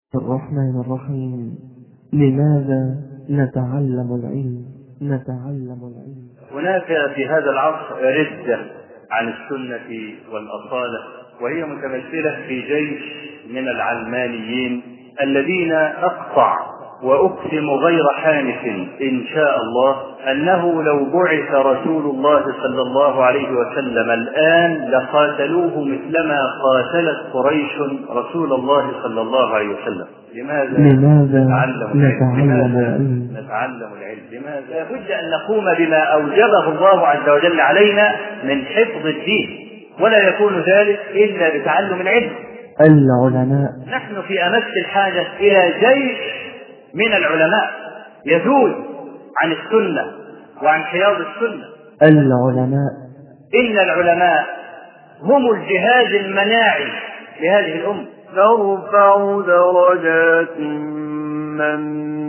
الرحمن الرحيم لماذا نتعلم العلم نتعلم العلم هناك في هذا العصر ردة عن السنة والأصالة وهي متمثلة في جيش من العلمانيين الذين أقطع وأقسم غير حانف إن شاء الله أنه لو بعث رسول الله صلى الله عليه وسلم الآن لقاتلوه مثلما قاتلت قريش رسول الله صلى الله عليه وسلم لماذا, لماذا نتعلم العلم؟ نتعلم لماذا العلم؟ نتعلم العلم لماذا لابد أن نقوم بما أوجبه الله عز وجل علينا من حفظ الدين ولا يكون ذلك إلا بتعلم العلم العلماء نحن في أمس الحاجة إلى جيش من العلماء يذود عن السنة وعن حياض السنة العلماء إن العلماء هم الجهاز المناعي لهذه الأمة نرفع درجات من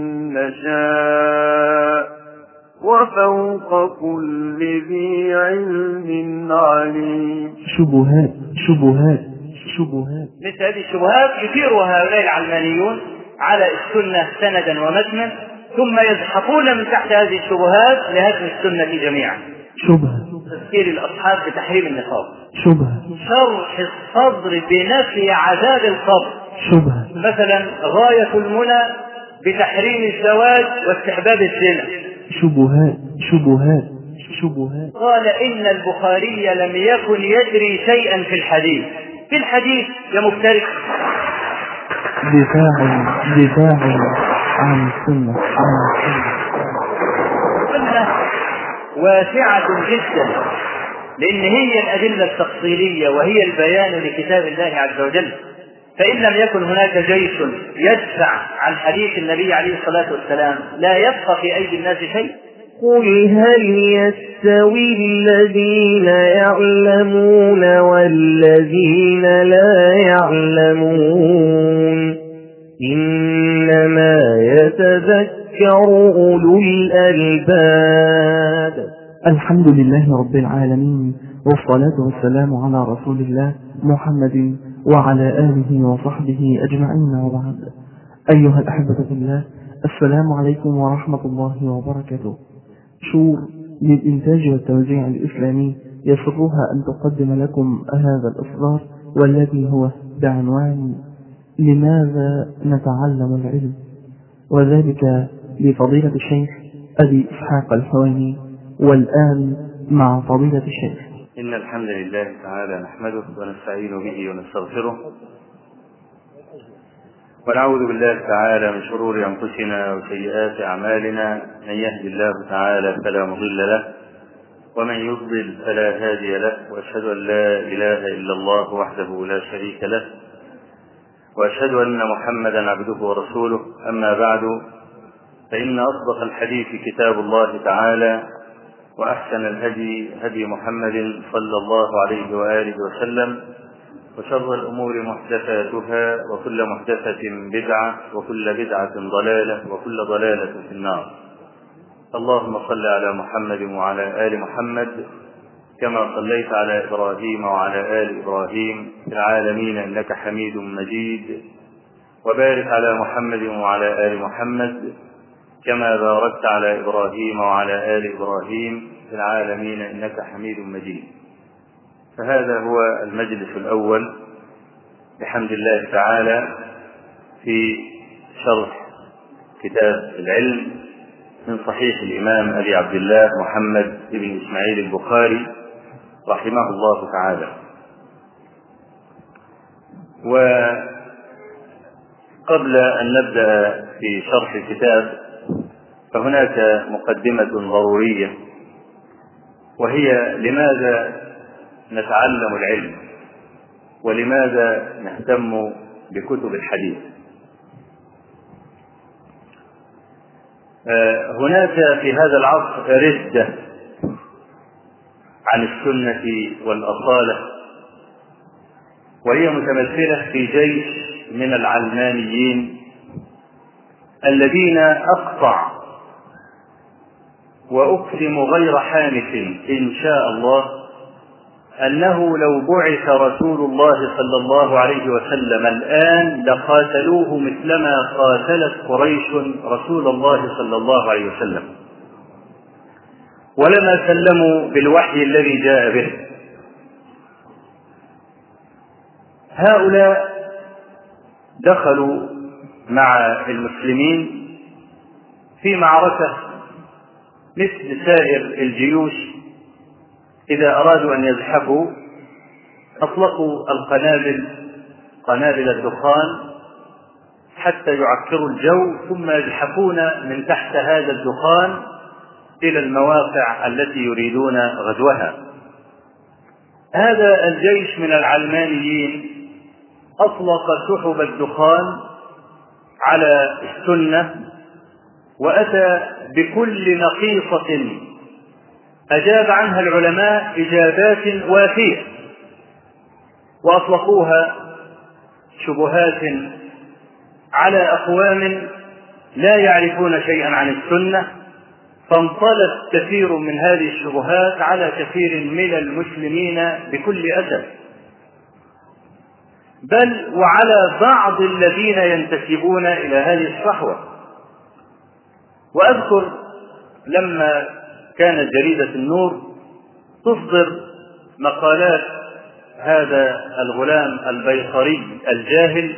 نشاء وفوق كل ذي علم عليم شبهات شبهات شبهات مثل هذه الشبهات يثيرها هؤلاء العلمانيون على السنة سندا ومتنا ثم يزحفون من تحت هذه الشبهات لهدم السنة جميعا شبهة تذكير الأصحاب بتحريم النقاب شبهة شرح الصدر بنفي عذاب القبر شبهة مثلا غاية المنى بتحريم الزواج واستحباب الزنا شبهات شبهات شبهات قال إن البخاري لم يكن يدري شيئا في الحديث في الحديث يا مفترق دفاع دفاع عن السنة عن السنة سنة واسعة جدا لأن هي الأدلة التفصيلية وهي البيان لكتاب الله عز وجل فإن لم يكن هناك جيش يدفع عن حديث النبي عليه الصلاة والسلام لا يبقى في أيدي الناس شيء قل هل يستوي الذين يعلمون والذين لا يعلمون إنما يتذكر أولو الألباب الحمد لله رب العالمين والصلاة والسلام على رسول الله محمد وعلى آله وصحبه أجمعين وبعد أيها الأحبة في الله السلام عليكم ورحمة الله وبركاته شور للإنتاج والتوزيع الإسلامي يسرها أن تقدم لكم هذا الإصدار والذي هو بعنوان لماذا نتعلم العلم وذلك لفضيلة الشيخ أبي إسحاق الحويني والآن مع فضيلة الشيخ إن الحمد لله تعالى نحمده ونستعين به ونستغفره ونعوذ بالله تعالى من شرور أنفسنا وسيئات أعمالنا من يهد الله تعالى فلا مضل له ومن يضلل فلا هادي له وأشهد أن لا إله إلا الله وحده لا شريك له وأشهد أن محمدا عبده ورسوله أما بعد فإن أصدق الحديث كتاب الله تعالى وأحسن الهدي هدي محمد صلى الله عليه وآله وسلم وشر الأمور محدثاتها وكل محدثة بدعة وكل بدعة ضلالة وكل ضلالة في النار اللهم صل على محمد وعلى آل محمد كما صليت على إبراهيم وعلى آل إبراهيم في العالمين إنك حميد مجيد وبارك على محمد وعلى آل محمد كما باركت على إبراهيم وعلى آل إبراهيم في العالمين إنك حميد مجيد فهذا هو المجلس الأول بحمد الله تعالى في شرح كتاب العلم من صحيح الإمام أبي عبد الله محمد بن إسماعيل البخاري رحمه الله تعالى وقبل أن نبدأ في شرح الكتاب فهناك مقدمة ضرورية وهي لماذا نتعلم العلم ولماذا نهتم بكتب الحديث هناك في هذا العصر ردة عن السنة والأصالة وهي متمثلة في جيش من العلمانيين الذين أقطع وأقسم غير حانف إن شاء الله أنه لو بعث رسول الله صلى الله عليه وسلم الآن لقاتلوه مثلما قاتلت قريش رسول الله صلى الله عليه وسلم ولما سلموا بالوحي الذي جاء به هؤلاء دخلوا مع المسلمين في معركة مثل سائر الجيوش إذا أرادوا أن يزحفوا أطلقوا القنابل قنابل الدخان حتى يعكروا الجو ثم يزحفون من تحت هذا الدخان إلى المواقع التي يريدون غزوها هذا الجيش من العلمانيين أطلق سحب الدخان على السنة وأتى بكل نقيصة أجاب عنها العلماء إجابات وافية وأطلقوها شبهات على أقوام لا يعرفون شيئا عن السنة فانطلت كثير من هذه الشبهات على كثير من المسلمين بكل أسف بل وعلى بعض الذين ينتسبون إلى هذه الصحوة وأذكر لما كانت جريدة النور تصدر مقالات هذا الغلام البيصري الجاهل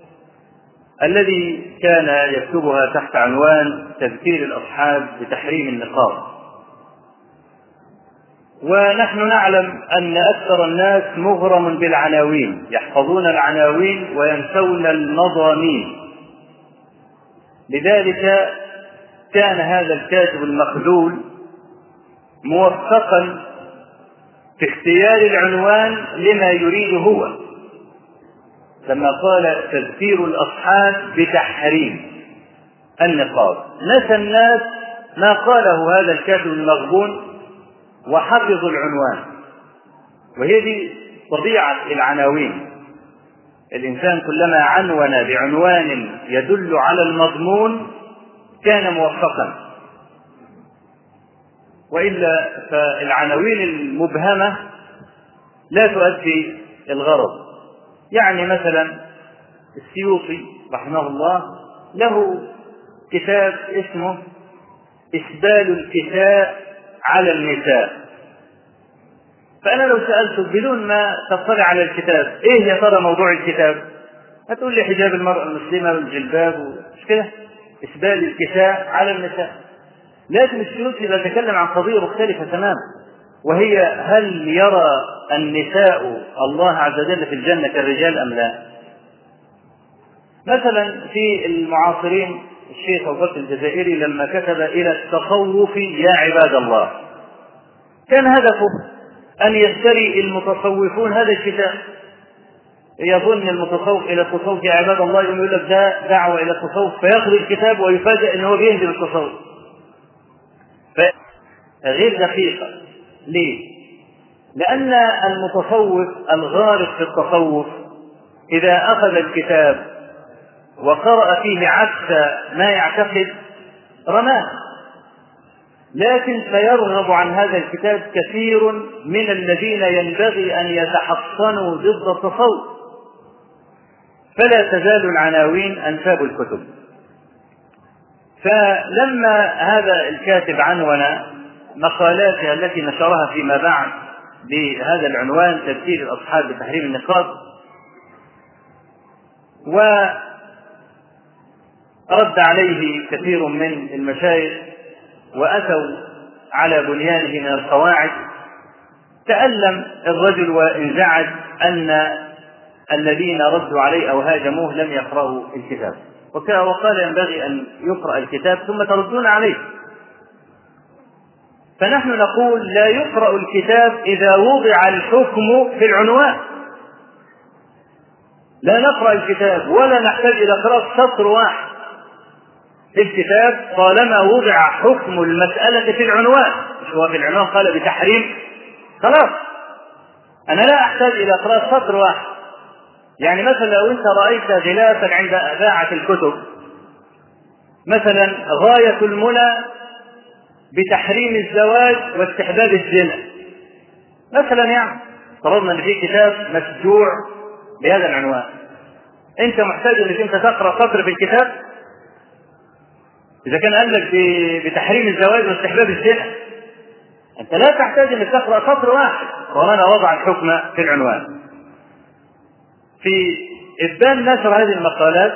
الذي كان يكتبها تحت عنوان تذكير الأصحاب بتحريم النقاب ونحن نعلم أن أكثر الناس مغرم بالعناوين يحفظون العناوين وينسون المضامين لذلك كان هذا الكاتب المخذول موفقا في اختيار العنوان لما يريد هو لما قال تذكير الاصحاب بتحريم النقاب نسى الناس ما قاله هذا الكاتب المغبون وحفظوا العنوان وهي دي طبيعه العناوين الانسان كلما عنون بعنوان يدل على المضمون كان موفقا والا فالعناوين المبهمه لا تؤدي الغرض يعني مثلا السيوطي رحمه الله له كتاب اسمه اسبال الكساء على النساء فانا لو سالته بدون ما تطلع على الكتاب ايه يا ترى موضوع الكتاب هتقول لي حجاب المراه المسلمه والجلباب مش كده إسبال الكساء على النساء لكن السيوطي يتكلم عن قضية مختلفة تماما وهي هل يرى النساء الله عز وجل في الجنة كالرجال أم لا؟ مثلا في المعاصرين الشيخ أبو بكر الجزائري لما كتب إلى التصوف يا عباد الله كان هدفه أن يشتري المتصوفون هذا الكتاب يظن المتصوف الى التصوف يا عباد الله يقوم يقول لك ده دعوه الى التصوف فياخذ الكتاب ويفاجئ ان هو بيهدم التصوف غير دقيقه ليه؟ لأن المتصوف الغارق في التصوف إذا أخذ الكتاب وقرأ فيه عكس ما يعتقد رماه لكن سيرغب عن هذا الكتاب كثير من الذين ينبغي أن يتحصنوا ضد التصوف فلا تزال العناوين أنساب الكتب فلما هذا الكاتب عنون مقالاته التي نشرها فيما بعد بهذا العنوان تذكير الأصحاب بتحريم النقاب ورد عليه كثير من المشايخ وأتوا على بنيانه من القواعد تألم الرجل وانزعج أن الذين ردوا عليه أو هاجموه لم يقرأوا الكتاب وقال ينبغي أن يقرأ الكتاب ثم تردون عليه فنحن نقول لا يقرأ الكتاب إذا وضع الحكم في العنوان لا نقرأ الكتاب ولا نحتاج إلى قراءة سطر واحد في الكتاب طالما وضع حكم المسألة في العنوان مش هو في العنوان قال بتحريم خلاص أنا لا أحتاج إلى قراءة سطر واحد يعني مثلا لو أنت رأيت غلافا عند أذاعة الكتب مثلا غاية المنى بتحريم الزواج واستحباب الزنا مثلا يعني افترضنا ان في كتاب مسجوع بهذا العنوان انت محتاج انك انت تقرا سطر في الكتاب اذا كان قال لك بتحريم الزواج واستحباب الزنا انت لا تحتاج انك تقرا سطر واحد وهنا وضع الحكم في العنوان في ابان نشر هذه المقالات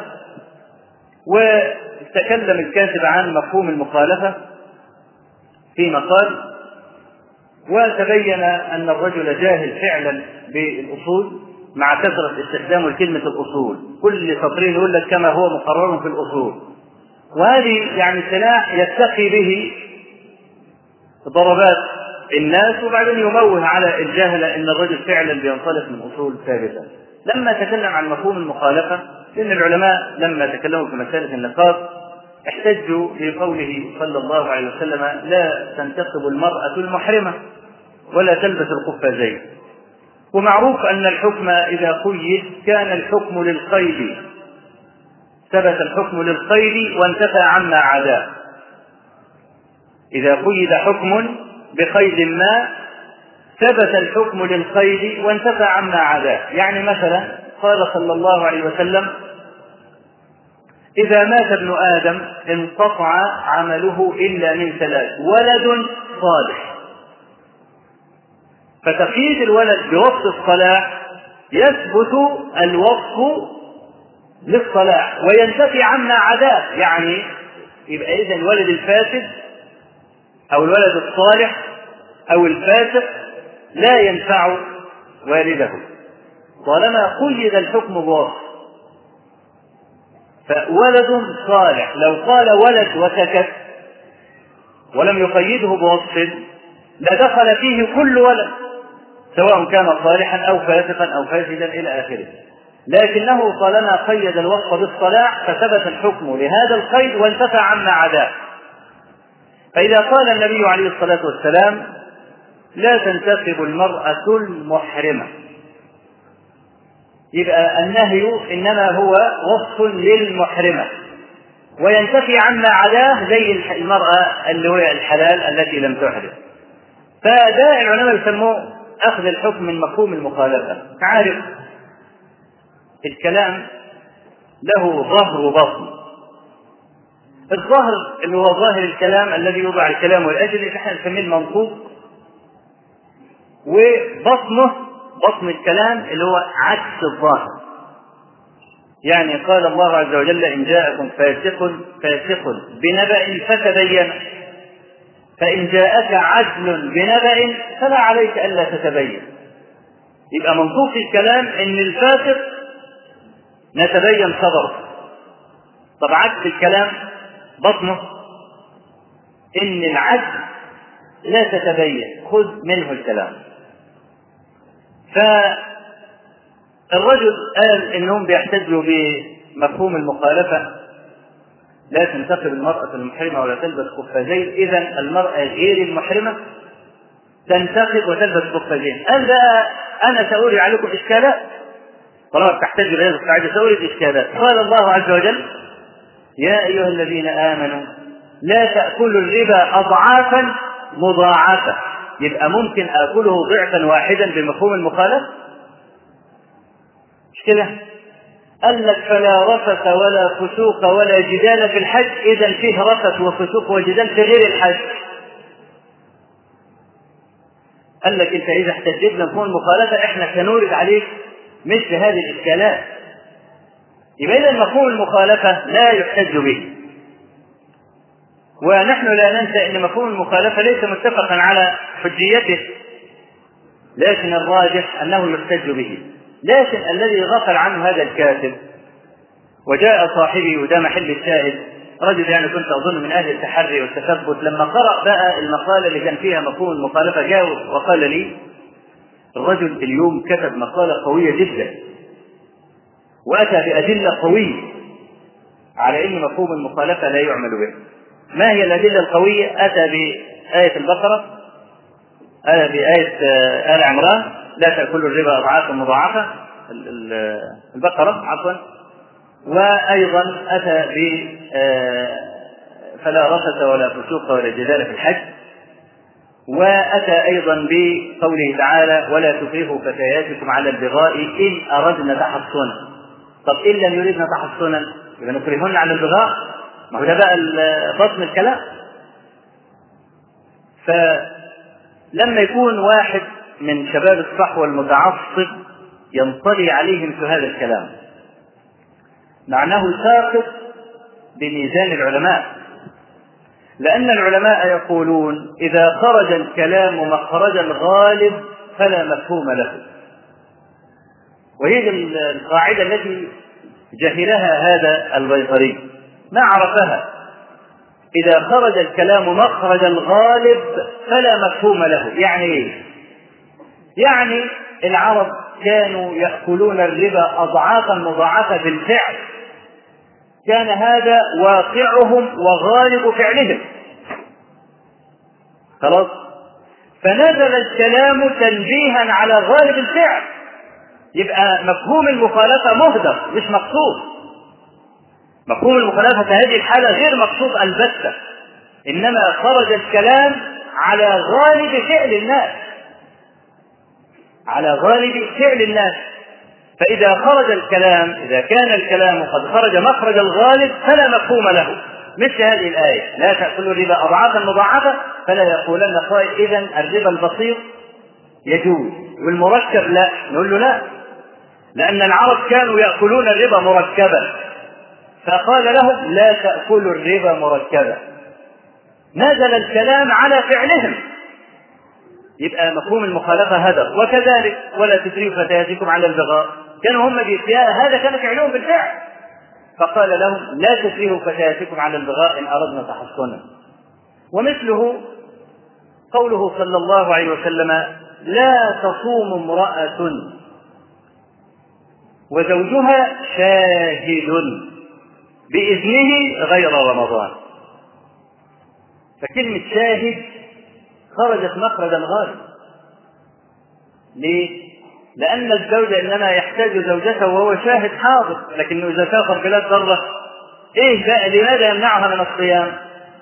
وتكلم الكاتب عن مفهوم المخالفه في مقال وتبين ان الرجل جاهل فعلا بالاصول مع كثره استخدامه لكلمه الاصول كل سطرين يقول لك كما هو مقرر في الاصول وهذه يعني سلاح يتقي به ضربات الناس وبعدين يموه على الجهله ان الرجل فعلا بينطلق من اصول ثابته لما تكلم عن مفهوم المخالفه لان العلماء لما تكلموا في مساله النقاط احتجوا بقوله صلى الله عليه وسلم لا تنتقب المرأة المحرمة ولا تلبس القفازين ومعروف أن الحكم إذا قيد كان الحكم للقيد ثبت الحكم للقيد وانتفى عما عداه إذا قيد حكم بقيد ما ثبت الحكم للقيد وانتفى عما عداه يعني مثلا قال صلى الله عليه وسلم إذا مات ابن آدم انقطع عمله إلا من ثلاث ولد صالح فتقييد الولد بوصف الصلاح يثبت الوصف للصلاح وينتفي عما عداه يعني يبقى إذا الولد الفاسد أو الولد الصالح أو الفاسق لا ينفع والده طالما قيد الحكم بوصف فولد صالح لو قال ولد وسكت ولم يقيده بوصف لدخل فيه كل ولد سواء كان صالحا او فاسقا او فاسدا الى اخره لكنه طالما قيد الوصف بالصلاح فثبت الحكم لهذا القيد وانتفى عما عداه فاذا قال النبي عليه الصلاه والسلام لا تنتخب المراه المحرمه يبقى النهي انما هو وصف للمحرمه وينتفي عما عداه زي المراه اللي هي الحلال التي لم تحرم فده العلماء يسموه اخذ الحكم من مفهوم المخالفه عارف الكلام له ظهر وبطن الظهر اللي هو ظاهر الكلام الذي يوضع الكلام والاجل احنا نسميه المنطوق وبطنه بطن الكلام اللي هو عكس الظاهر يعني قال الله عز وجل إن جاءكم فاسق فاسق بنبأ فتبين فإن جاءك عدل بنبأ فلا عليك ألا تتبين يبقى منطوق الكلام إن الفاسق نتبين خبره طب عكس الكلام بطنه إن العدل لا تتبين خذ منه الكلام فالرجل قال انهم بيحتجوا بمفهوم المخالفه لا تنتقب المرأة المحرمة ولا تلبس قفازين، إذا المرأة غير المحرمة تنتقب وتلبس قفازين، قال بقى أنا سأوري عليكم إشكالات طالما بتحتاج لهذه القاعدة سأوري الإشكالات، قال الله عز وجل: يا أيها الذين آمنوا لا تأكلوا الربا أضعافا مضاعفة يبقى ممكن آكله ضعفا واحدا بمفهوم المخالفة مش كده؟ قال لك فلا رفث ولا فسوق ولا جدال في الحج إذا فيه رفث وفسوق وجدال في غير الحج قال لك أنت إذا احتجيت بمفهوم المخالفة إحنا سنورد عليك مثل هذه الإشكالات يبقى إذا مفهوم المخالفة لا يحتج به ونحن لا ننسى ان مفهوم المخالفه ليس متفقا على حجيته لكن الراجح انه يحتج به لكن الذي غفل عنه هذا الكاتب وجاء صاحبي وده محل الشاهد رجل يعني كنت اظن من اهل التحري والتثبت لما قرا بقى المقاله اللي كان فيها مفهوم المخالفه جاء وقال لي الرجل اليوم كتب مقاله قويه جدا واتى بادله قويه على ان مفهوم المخالفه لا يعمل به ما هي الأدلة القوية؟ أتى بآية البقرة أتى بآية آل عمران لا تأكلوا الربا أضعافا مضاعفة البقرة عفوا وأيضا أتى ب فلا رفث ولا فسوق ولا جدال في الحج وأتى أيضا بقوله تعالى ولا تكرهوا فتياتكم على البغاء إن أردنا تحصنا طب إن لم يردنا تحصنا يبقى نكرهن على البغاء ما هو ده بقى فصل الكلام فلما يكون واحد من شباب الصحوة المتعصب ينطلي عليهم في هذا الكلام معناه ساقط بميزان العلماء لأن العلماء يقولون إذا خرج الكلام مخرج الغالب فلا مفهوم له وهي القاعدة التي جهلها هذا البيطري ما عرفها إذا خرج الكلام مخرج الغالب فلا مفهوم له يعني إيه؟ يعني العرب كانوا يأكلون الربا أضعافا مضاعفة بالفعل كان هذا واقعهم وغالب فعلهم خلاص فنزل الكلام تنبيها على غالب الفعل يبقى مفهوم المخالفة مهدر مش مقصود مفهوم المخالفة في هذه الحالة غير مقصود البتة إنما خرج الكلام على غالب فعل الناس على غالب فعل الناس فإذا خرج الكلام إذا كان الكلام قد خرج مخرج الغالب فلا مفهوم له مثل هذه الآية لا تأكلوا الربا أضعافا مضاعفة فلا يقولن قائل إذا الربا البسيط يجوز والمركب لا نقول له لا لأن العرب كانوا يأكلون الربا مركبا فقال لهم لا تأكلوا الربا مركبا نزل الكلام على فعلهم يبقى مفهوم المخالفة هدر وكذلك ولا تسرفوا فتياتكم على البغاء كانوا هم بإتياء هذا كان فعلهم بالفعل فقال لهم لا تسرفوا فتياتكم على البغاء إن أردنا تحصنا ومثله قوله صلى الله عليه وسلم لا تصوم امرأة وزوجها شاهد بإذنه غير رمضان فكلمة شاهد خرجت مخرج الغالب ليه؟ لأن الزوج إنما يحتاج زوجته وهو شاهد حاضر لكنه إذا سافر بلاد برة إيه بقى لماذا يمنعها من الصيام؟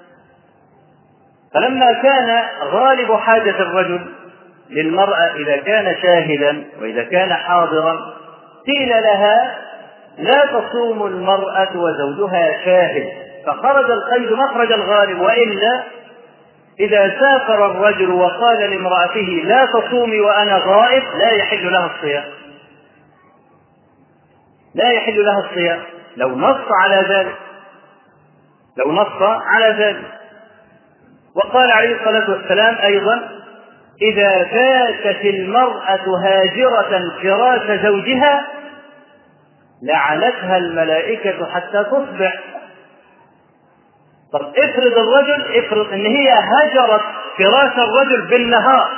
فلما كان غالب حاجة الرجل للمرأة إذا كان شاهدا وإذا كان حاضرا قيل لها لا تصوم المرأة وزوجها شاهد فخرج القيد مخرج الغالب وإلا إذا سافر الرجل وقال لامرأته لا تصومي وأنا غائب لا يحل لها الصيام لا يحل لها الصيام لو نص على ذلك لو نص على ذلك وقال عليه الصلاة والسلام أيضا إذا فاتت المرأة هاجرة فراش زوجها لعنتها الملائكة حتى تصبح طب افرض الرجل افرض ان هي هجرت فراش الرجل بالنهار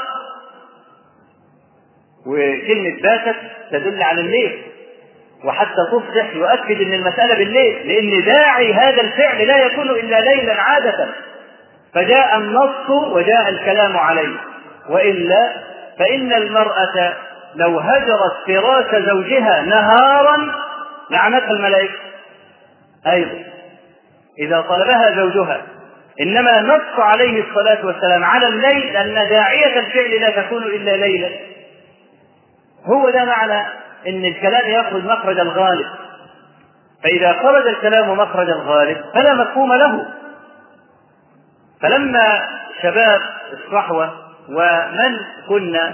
وكلمة باتت تدل على الليل وحتى تصبح يؤكد ان المسألة بالليل لان داعي هذا الفعل لا يكون الا ليلا عادة فجاء النص وجاء الكلام عليه والا فان المرأة لو هجرت فراش زوجها نهارا لعنتها الملائكة ايضا إذا طلبها زوجها إنما نص عليه الصلاة والسلام على الليل أن داعية الفعل لا تكون إلا ليلا هو ده معنى أن الكلام يخرج مخرج الغالب فإذا خرج الكلام مخرج الغالب فلا مفهوم له فلما شباب الصحوة ومن كنا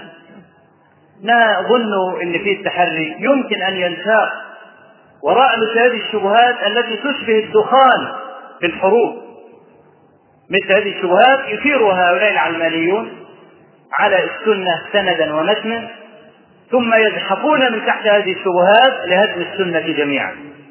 نظن ان في التحري يمكن ان ينساق وراء مثل هذه الشبهات التي تشبه الدخان في الحروب مثل هذه الشبهات يثيرها هؤلاء العلمانيون على السنة سندا ومتنا ثم يزحفون من تحت هذه الشبهات لهدم السنة جميعا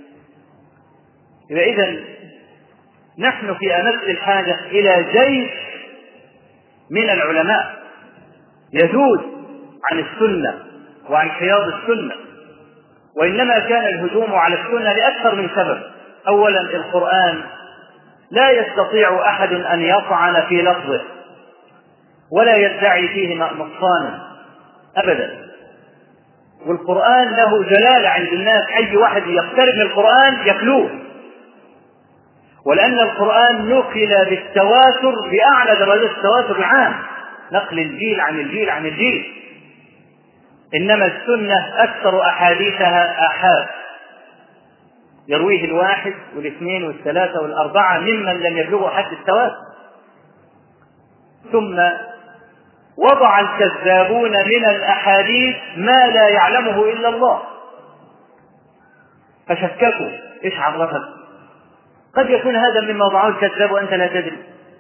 إذا نحن في أمس الحاجة إلى جيش من العلماء يجوز عن السنة وعن حياض السنة وإنما كان الهجوم على السنة لأكثر من سبب أولا القرآن لا يستطيع أحد أن يطعن في لفظه ولا يدعي فيه نقصانا أبدا والقرآن له جلالة عند الناس أي واحد يقترب من القرآن يخلوه ولأن القرآن نقل بالتواتر بأعلى درجات التواتر العام نقل الجيل عن الجيل عن الجيل إنما السنة أكثر أحاديثها آحاد يرويه الواحد والاثنين والثلاثة والأربعة ممن لم يبلغوا حد التواتر ثم وضع الكذابون من الأحاديث ما لا يعلمه إلا الله فشككوا إيش عرفك قد يكون هذا مما وضعه الكذاب وأنت لا تدري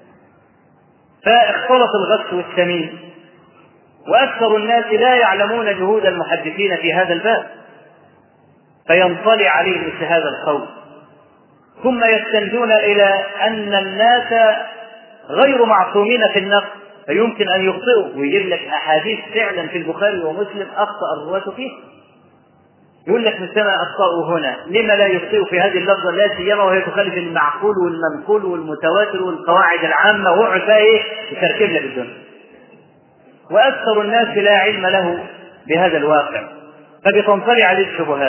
فاختلط الغث والسمين وأكثر الناس لا يعلمون جهود المحدثين في هذا الباب فينطلي عليه مثل هذا القول ثم يستندون إلى أن الناس غير معصومين في النقل فيمكن أن يخطئوا ويجيب لك أحاديث فعلا في البخاري ومسلم أخطأ الرواة فيه يقول لك مثلا أخطأوا هنا لما لا يخطئوا في هذه اللفظة لا سيما وهي تخالف المعقول والمنقول والمتواتر والقواعد العامة ويقعد بقى إيه يتركب لك الدنيا وأكثر الناس لا علم له بهذا الواقع فبتنطلي عليه الشبهات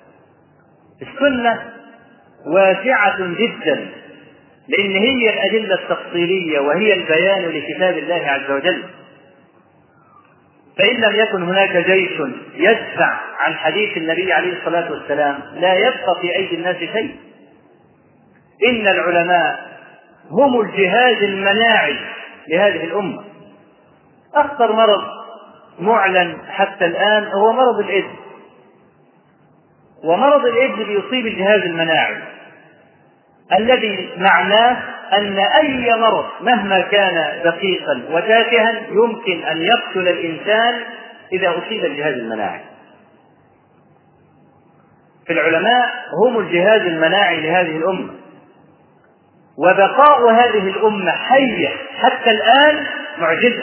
السنة واسعة جدا لأن هي الأدلة التفصيلية وهي البيان لكتاب الله عز وجل فإن لم يكن هناك جيش يدفع عن حديث النبي عليه الصلاة والسلام لا يبقى في أيدي الناس شيء إن العلماء هم الجهاز المناعي لهذه الأمة أخطر مرض معلن حتى الآن هو مرض الإيدز ومرض الإيدز بيصيب الجهاز المناعي الذي معناه أن أي مرض مهما كان دقيقا وتافها يمكن أن يقتل الإنسان إذا أصيب الجهاز المناعي. في العلماء هم الجهاز المناعي لهذه الأمة. وبقاء هذه الأمة حية حتى الآن معجزة.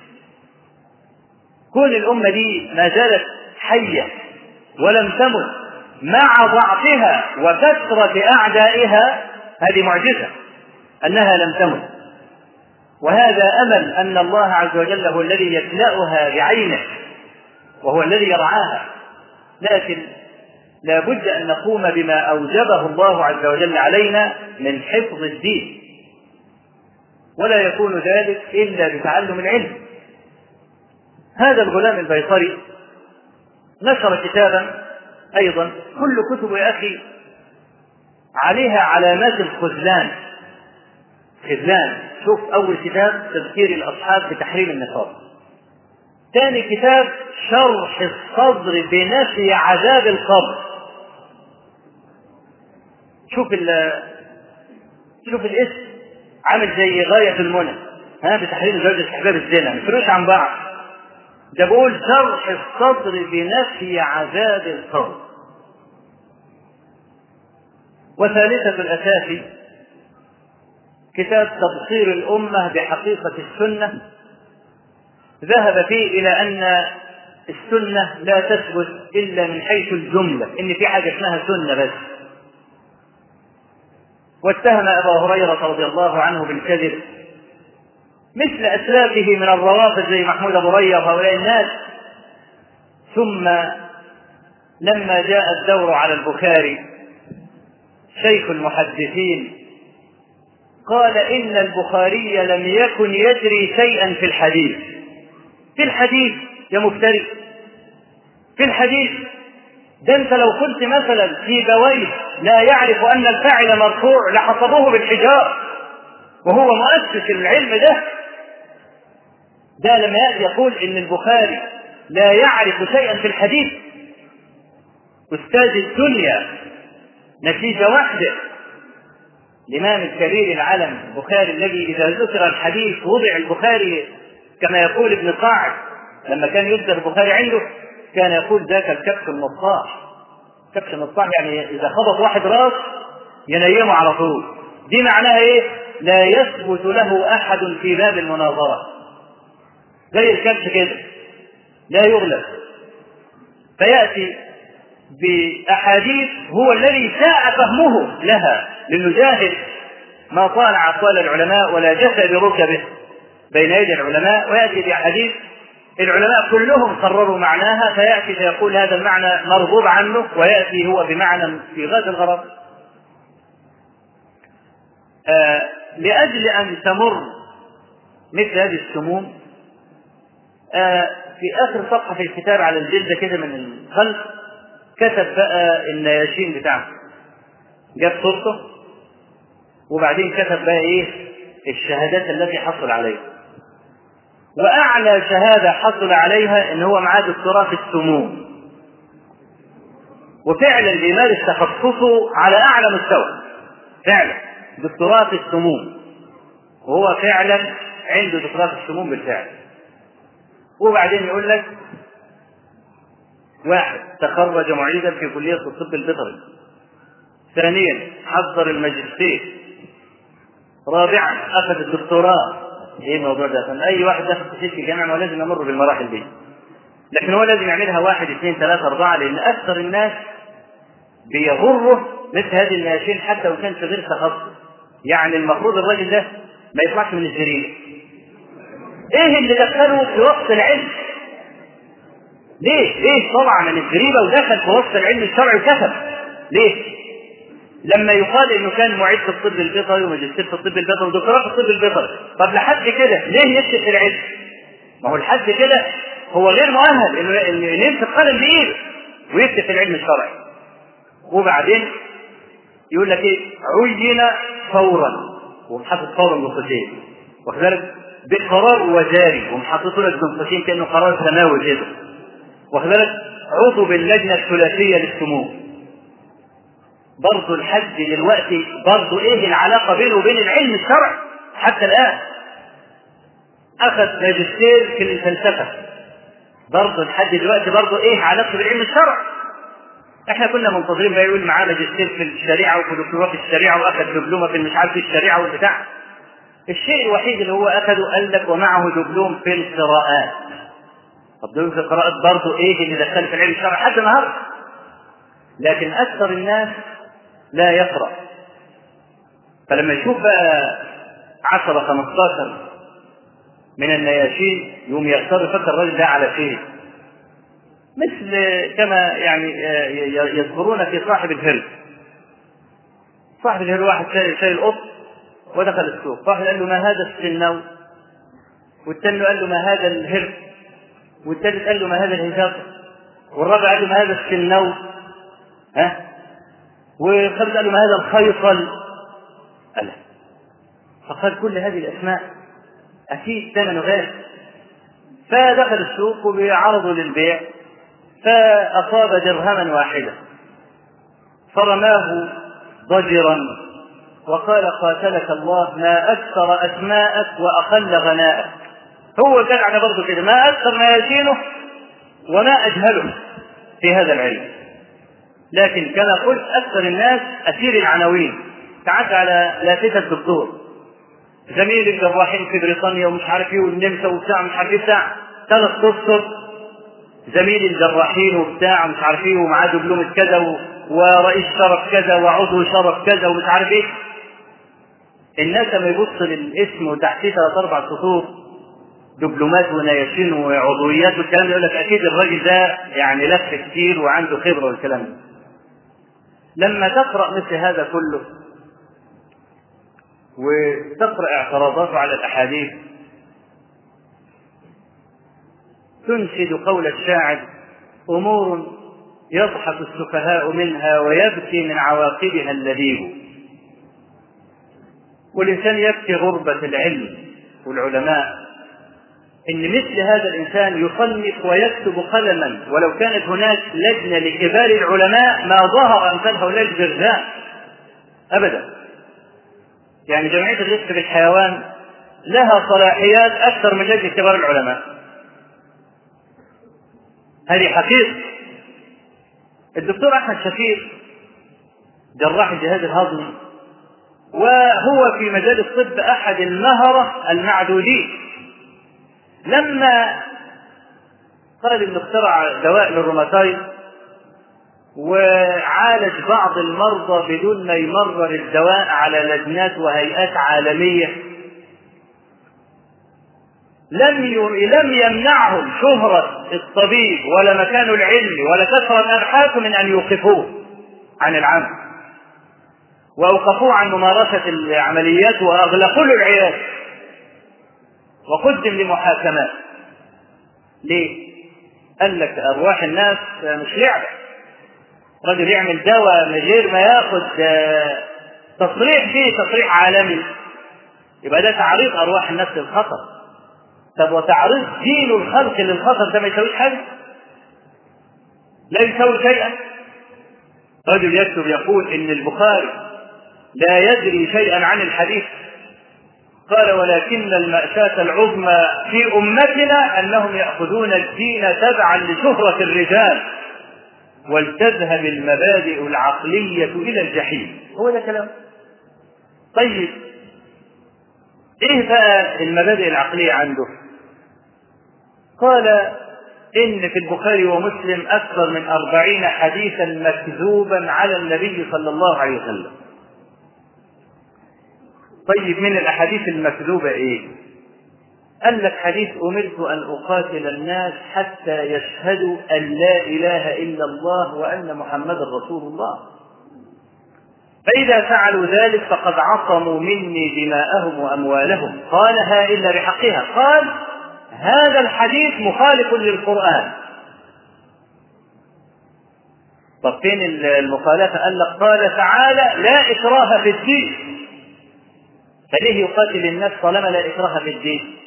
كون الأمة دي ما زالت حية ولم تمت مع ضعفها وكثرة أعدائها هذه معجزة أنها لم تمت وهذا أمل أن الله عز وجل هو الذي يكلأها بعينه وهو الذي يرعاها لكن لا بد أن نقوم بما أوجبه الله عز وجل علينا من حفظ الدين ولا يكون ذلك إلا بتعلم العلم هذا الغلام البيطري نشر كتابا أيضا كل كتب يا أخي عليها علامات الخذلان خذلان شوف أول كتاب تذكير الأصحاب بتحريم النصارى ثاني كتاب شرح الصدر بنفي عذاب القبر شوف ال شوف الاسم عامل زي غاية المنى ها بتحريم زوجة استحباب الزنا مفروش عن بعض ده بقول شرح الصدر بنفي عذاب القبر وثالثة الأساس كتاب تبصير الأمة بحقيقة السنة ذهب فيه إلى أن السنة لا تثبت إلا من حيث الجملة إن في حاجة اسمها سنة بس واتهم أبا هريرة رضي الله عنه بالكذب مثل أسلافه من الروافض زي محمود أبو ريا وهؤلاء الناس ثم لما جاء الدور على البخاري شيخ المحدثين قال إن البخاري لم يكن يدري شيئا في الحديث في الحديث يا مفتري في الحديث ده انت لو قلت مثلا في بويه لا يعرف ان الفاعل مرفوع لحصبوه بالحجار وهو مؤسس العلم ده ده لما يأتي يقول ان البخاري لا يعرف شيئا في الحديث استاذ الدنيا نتيجة واحدة الإمام الكبير العلم البخاري الذي إذا ذكر الحديث وضع البخاري كما يقول ابن قاعد لما كان يذكر البخاري عنده كان يقول ذاك الكبش النصاح كبش النصاح يعني إذا خبط واحد راس ينيمه على طول دي معناها إيه؟ لا يثبت له أحد في باب المناظرة زي الكبش كده لا يغلب فيأتي بأحاديث هو الذي شاء فهمه لها لنجاهد ما طالع أقوال العلماء ولا جثى بركبه بين يدي العلماء ويأتي بأحاديث العلماء كلهم قرروا معناها فيأتي فيقول هذا المعنى مرغوب عنه ويأتي هو بمعنى في غاية الغرض آه لأجل أن تمر مثل هذه السموم آه في اخر صفحه في الكتاب على الجلده كده من الخلف كتب بقى النياشين بتاعته جاب صورته وبعدين كتب بقى ايه الشهادات التي حصل عليها واعلى شهاده حصل عليها ان هو معاه دكتوراه في السموم وفعلا بيمارس تخصصه على اعلى مستوى فعلا دكتوراه في السموم وهو فعلا عنده دكتوراه في السموم بالفعل وبعدين يقول لك واحد تخرج معيدا في كلية الطب البيطري ثانيا حضر الماجستير رابعا أخذ الدكتوراه ايه الموضوع ده؟ فان اي واحد داخل تخش في الجامعه هو لازم يمر بالمراحل دي. لكن هو لازم يعملها واحد اثنين ثلاثة أربعة لأن أكثر الناس بيغره مثل هذه الناشين حتى لو كان في غير تخصص. يعني المفروض الراجل ده ما يطلعش من الجريمة. إيه اللي دخله في وسط العلم؟ ليه؟ ليه طلع من الجريمة ودخل في وسط العلم الشرعي وكتب؟ ليه؟ لما يقال انه كان معيد في الطب البيطري وماجستير في الطب البيطري ودكتوراه في الطب البيطري، طب لحد كده ليه يكتب في العلم؟ ما هو لحد كده هو غير مؤهل انه انه يمسك قلم بايده ويكتب في العلم الشرعي. وبعدين يقول لك ايه؟ عين فورا ومحطط فورا بنقطتين واخد بالك؟ بقرار وجاري ومحطط لك بنقطتين كانه قرار سماوي كده واخد بالك؟ عضو باللجنه الثلاثيه للسموم برضه الحج دلوقتي برضه ايه العلاقه بينه وبين العلم الشرعي حتى الان اخذ ماجستير في الفلسفه برضه لحد دلوقتي برضه ايه علاقته بالعلم الشرعي احنا كنا منتظرين بقى يقول معاه ماجستير في الشريعه وفي دكتوراه في الشريعه واخذ دبلومه في مش عارف في الشريعه والبتاع الشيء الوحيد اللي هو اخذه قال لك ومعه دبلوم في القراءات طب دبلوم في القراءات برضه ايه اللي دخل في العلم الشرعي لحد النهارده لكن اكثر الناس لا يقرأ فلما يشوف بقى 10 15 من النياشين يقوم يختار يفكر الراجل ده على شيء مثل كما يعني يذكرون في صاحب الهرب صاحب الهرب واحد شايل قط ودخل السوق واحد قال له ما هذا السنو والثاني قال له ما هذا الهرب والثالث قال له ما هذا الهجاط والرابع قال له ما هذا السنو ها والخامس قال له ما هذا الخيصل قال فقال كل هذه الاسماء اكيد ثمنه غالي فدخل السوق وبيعرضوا للبيع فاصاب درهما واحدا فرماه ضجرا وقال قاتلك الله ما اكثر اسماءك واقل غناءك هو جدعنا برضه كده ما اكثر ما يشينه وما اجهله في هذا العلم لكن كما قلت اكثر الناس اسير العناوين تعدى على لافته الدكتور زميل الجراحين في بريطانيا ومش عارف ايه والنمسا وبتاع مش عارف ايه بتاع ثلاث اشهر زميل الجراحين وبتاع مش عارف ايه ومعاه دبلومه كذا و... ورئيس شرف كذا وعضو شرف كذا ومش عارف ايه الناس لما يبص للاسم وتحتيه ثلاث اربع سطور دبلومات ونياشين وعضويات والكلام ده يقول لك اكيد الراجل ده يعني لف كتير وعنده خبره والكلام ده لما تقرا مثل هذا كله وتقرا اعتراضاته على الاحاديث تنشد قول الشاعر امور يضحك السفهاء منها ويبكي من عواقبها اللبيب والانسان يبكي غربه العلم والعلماء ان مثل هذا الانسان يصنف ويكتب قلما ولو كانت هناك لجنه لكبار العلماء ما ظهر امثال هؤلاء الجرذاء ابدا يعني جمعيه الرزق بالحيوان لها صلاحيات اكثر من لجنه كبار العلماء هذه حقيقه الدكتور احمد شفيق جراح الجهاز الهضمي وهو في مجال الطب احد المهره المعدودين لما قال انه اخترع دواء للروماتايد وعالج بعض المرضى بدون ما يمرر الدواء على لجنات وهيئات عالميه لم لم يمنعهم شهرة الطبيب ولا مكانه العلمي ولا كثرة أبحاثه من أن يوقفوه عن العمل وأوقفوه عن ممارسة العمليات وأغلقوا له العيادة وقدم لمحاكمات ليه؟ قال لك أرواح الناس مش لعبة رجل يعمل دواء من غير ما ياخد تصريح فيه تصريح عالمي يبقى ده تعريض أرواح الناس للخطر طب وتعريض دين الخلق للخطر ده ما يساويش حاجة لا يساوي شيئا رجل يكتب يقول إن البخاري لا يدري شيئا عن الحديث قال ولكن المأساة العظمى في أمتنا أنهم يأخذون الدين تبعا لشهرة الرجال ولتذهب المبادئ العقلية إلى الجحيم هو ده كلام طيب إيه بقى المبادئ العقلية عنده قال إن في البخاري ومسلم أكثر من أربعين حديثا مكذوبا على النبي صلى الله عليه وسلم طيب من الأحاديث المكذوبة إيه؟ قال لك حديث أمرت أن أقاتل الناس حتى يشهدوا أن لا إله إلا الله وأن محمدا رسول الله فإذا فعلوا ذلك فقد عصموا مني دماءهم وأموالهم قالها إلا بحقها قال هذا الحديث مخالف للقرآن طب فين المخالفة؟ قال لك قال تعالى لا إكراه في الدين فليه يقاتل الناس طالما لا إكراه في الدين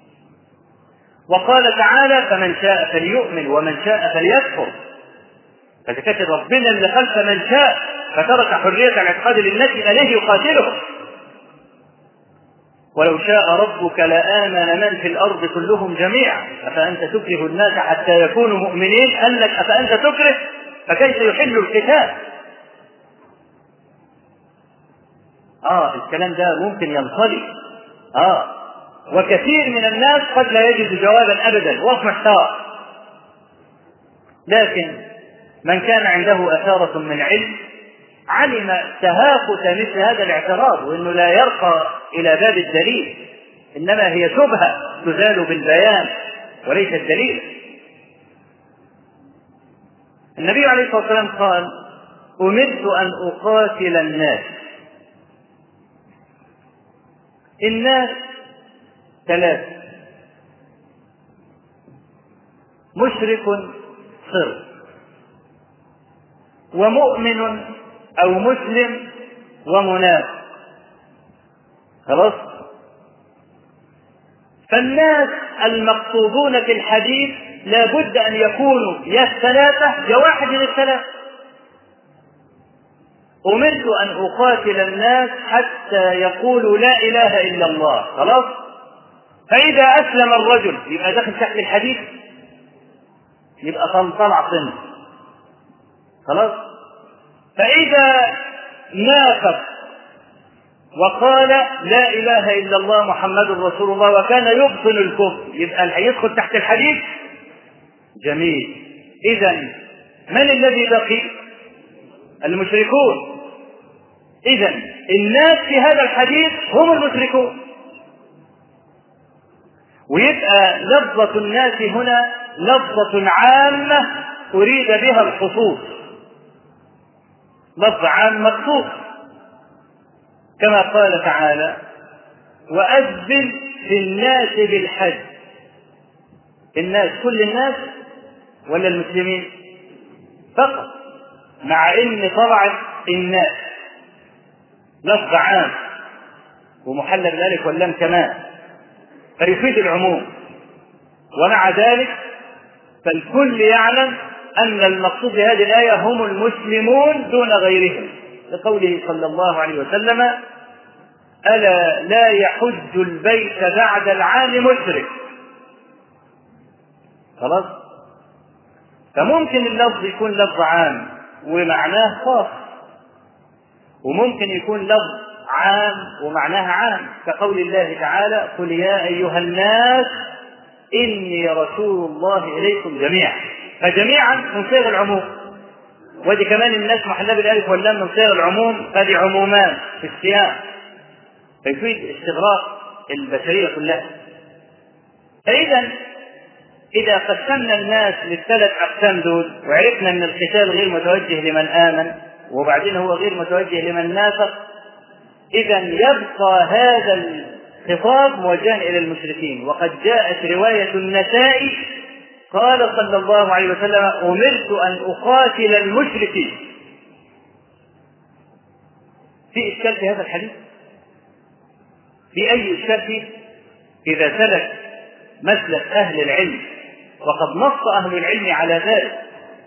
وقال تعالى فمن شاء فليؤمن ومن شاء فليكفر فإذا كانت ربنا اللي خلف من شاء فترك حرية الاعتقاد للناس إليه يقاتلهم ولو شاء ربك لآمن من في الأرض كلهم جميعا أفأنت تكره الناس حتى يكونوا مؤمنين قال لك أفأنت تكره فكيف يحل القتال اه الكلام ده ممكن ينطلي اه وكثير من الناس قد لا يجد جوابا ابدا وهو محتار لكن من كان عنده اثاره من علم علم تهافت مثل هذا الاعتراض وانه لا يرقى الى باب الدليل انما هي شبهه تزال بالبيان وليس الدليل النبي عليه الصلاه والسلام قال امرت ان اقاتل الناس الناس ثلاثة مشرك صر ومؤمن أو مسلم ومنافق خلاص فالناس المقصودون في الحديث لابد أن يكونوا يا الثلاثة يا واحد من الثلاثة أمرت أن أقاتل الناس حتى يقولوا لا إله إلا الله خلاص فإذا أسلم الرجل يبقى داخل تحت الحديث يبقى طلع صنف خلاص فإذا نافق وقال لا إله إلا الله محمد رسول الله وكان يبطل الكفر يبقى يدخل تحت الحديث جميل إذا من الذي بقي؟ المشركون إذا الناس في هذا الحديث هم المشركون ويبقى لفظة الناس هنا لفظة عامة أريد بها الخصوص لفظ عام مخصوص كما قال تعالى وأذن في الناس بالحج الناس كل الناس ولا المسلمين فقط مع ان طبعا الناس لفظ عام ومحل بذلك واللام كمان فيفيد العموم ومع ذلك فالكل يعلم أن المقصود بهذه الآية هم المسلمون دون غيرهم لقوله صلى الله عليه وسلم ألا لا يحج البيت بعد العام مشرك خلاص فممكن اللفظ يكون لفظ عام ومعناه خاص وممكن يكون لفظ عام ومعناها عام كقول الله تعالى قل يا أيها الناس إني رسول الله إليكم جميعا فجميعا من صيغ العموم ودي كمان الناس محلها بالالف واللام من صيغ العموم هذه عمومان في السياق فيفيد استغراق البشريه كلها فاذا اذا قسمنا الناس للثلاث اقسام دول وعرفنا ان القتال غير متوجه لمن امن وبعدين هو غير متوجه لمن نافق اذا يبقى هذا الخطاب موجها الى المشركين وقد جاءت روايه النسائي قال صلى الله عليه وسلم أمرت أن أقاتل المشركين في إشكال في هذا الحديث في أي إشكال فيه إذا سلك مسلك أهل العلم وقد نص أهل العلم على ذلك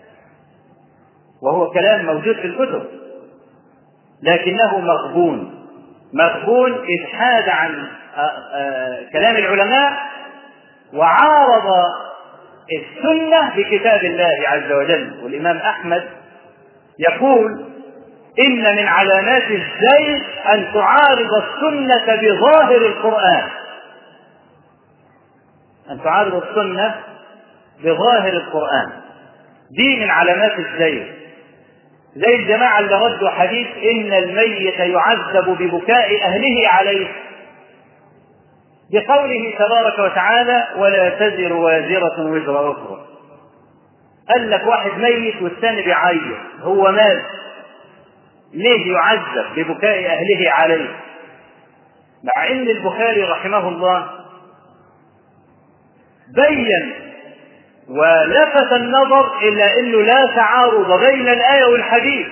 وهو كلام موجود في الكتب لكنه مغبون مغبون إذ حاد عن كلام العلماء وعارض السنة بكتاب الله عز وجل والإمام أحمد يقول إن من علامات الزيغ أن تعارض السنة بظاهر القرآن أن تعارض السنة بظاهر القرآن دي من علامات الزيغ زي الجماعة اللي ردوا حديث إن الميت يعذب ببكاء أهله عليه بقوله تبارك وتعالى ولا تزر وازرة وزر أخرى قال لك واحد ميت والثاني بيعيط هو مات ليه يعذب ببكاء أهله عليه مع أن البخاري رحمه الله بين ولفت النظر إلى أنه لا تعارض بين الآية والحديث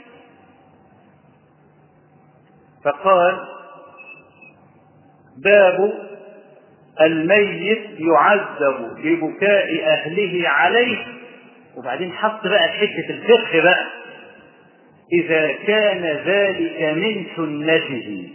فقال باب الميت يعذب ببكاء أهله عليه وبعدين حط بقى حتة الفقه بقى إذا كان ذلك من سنته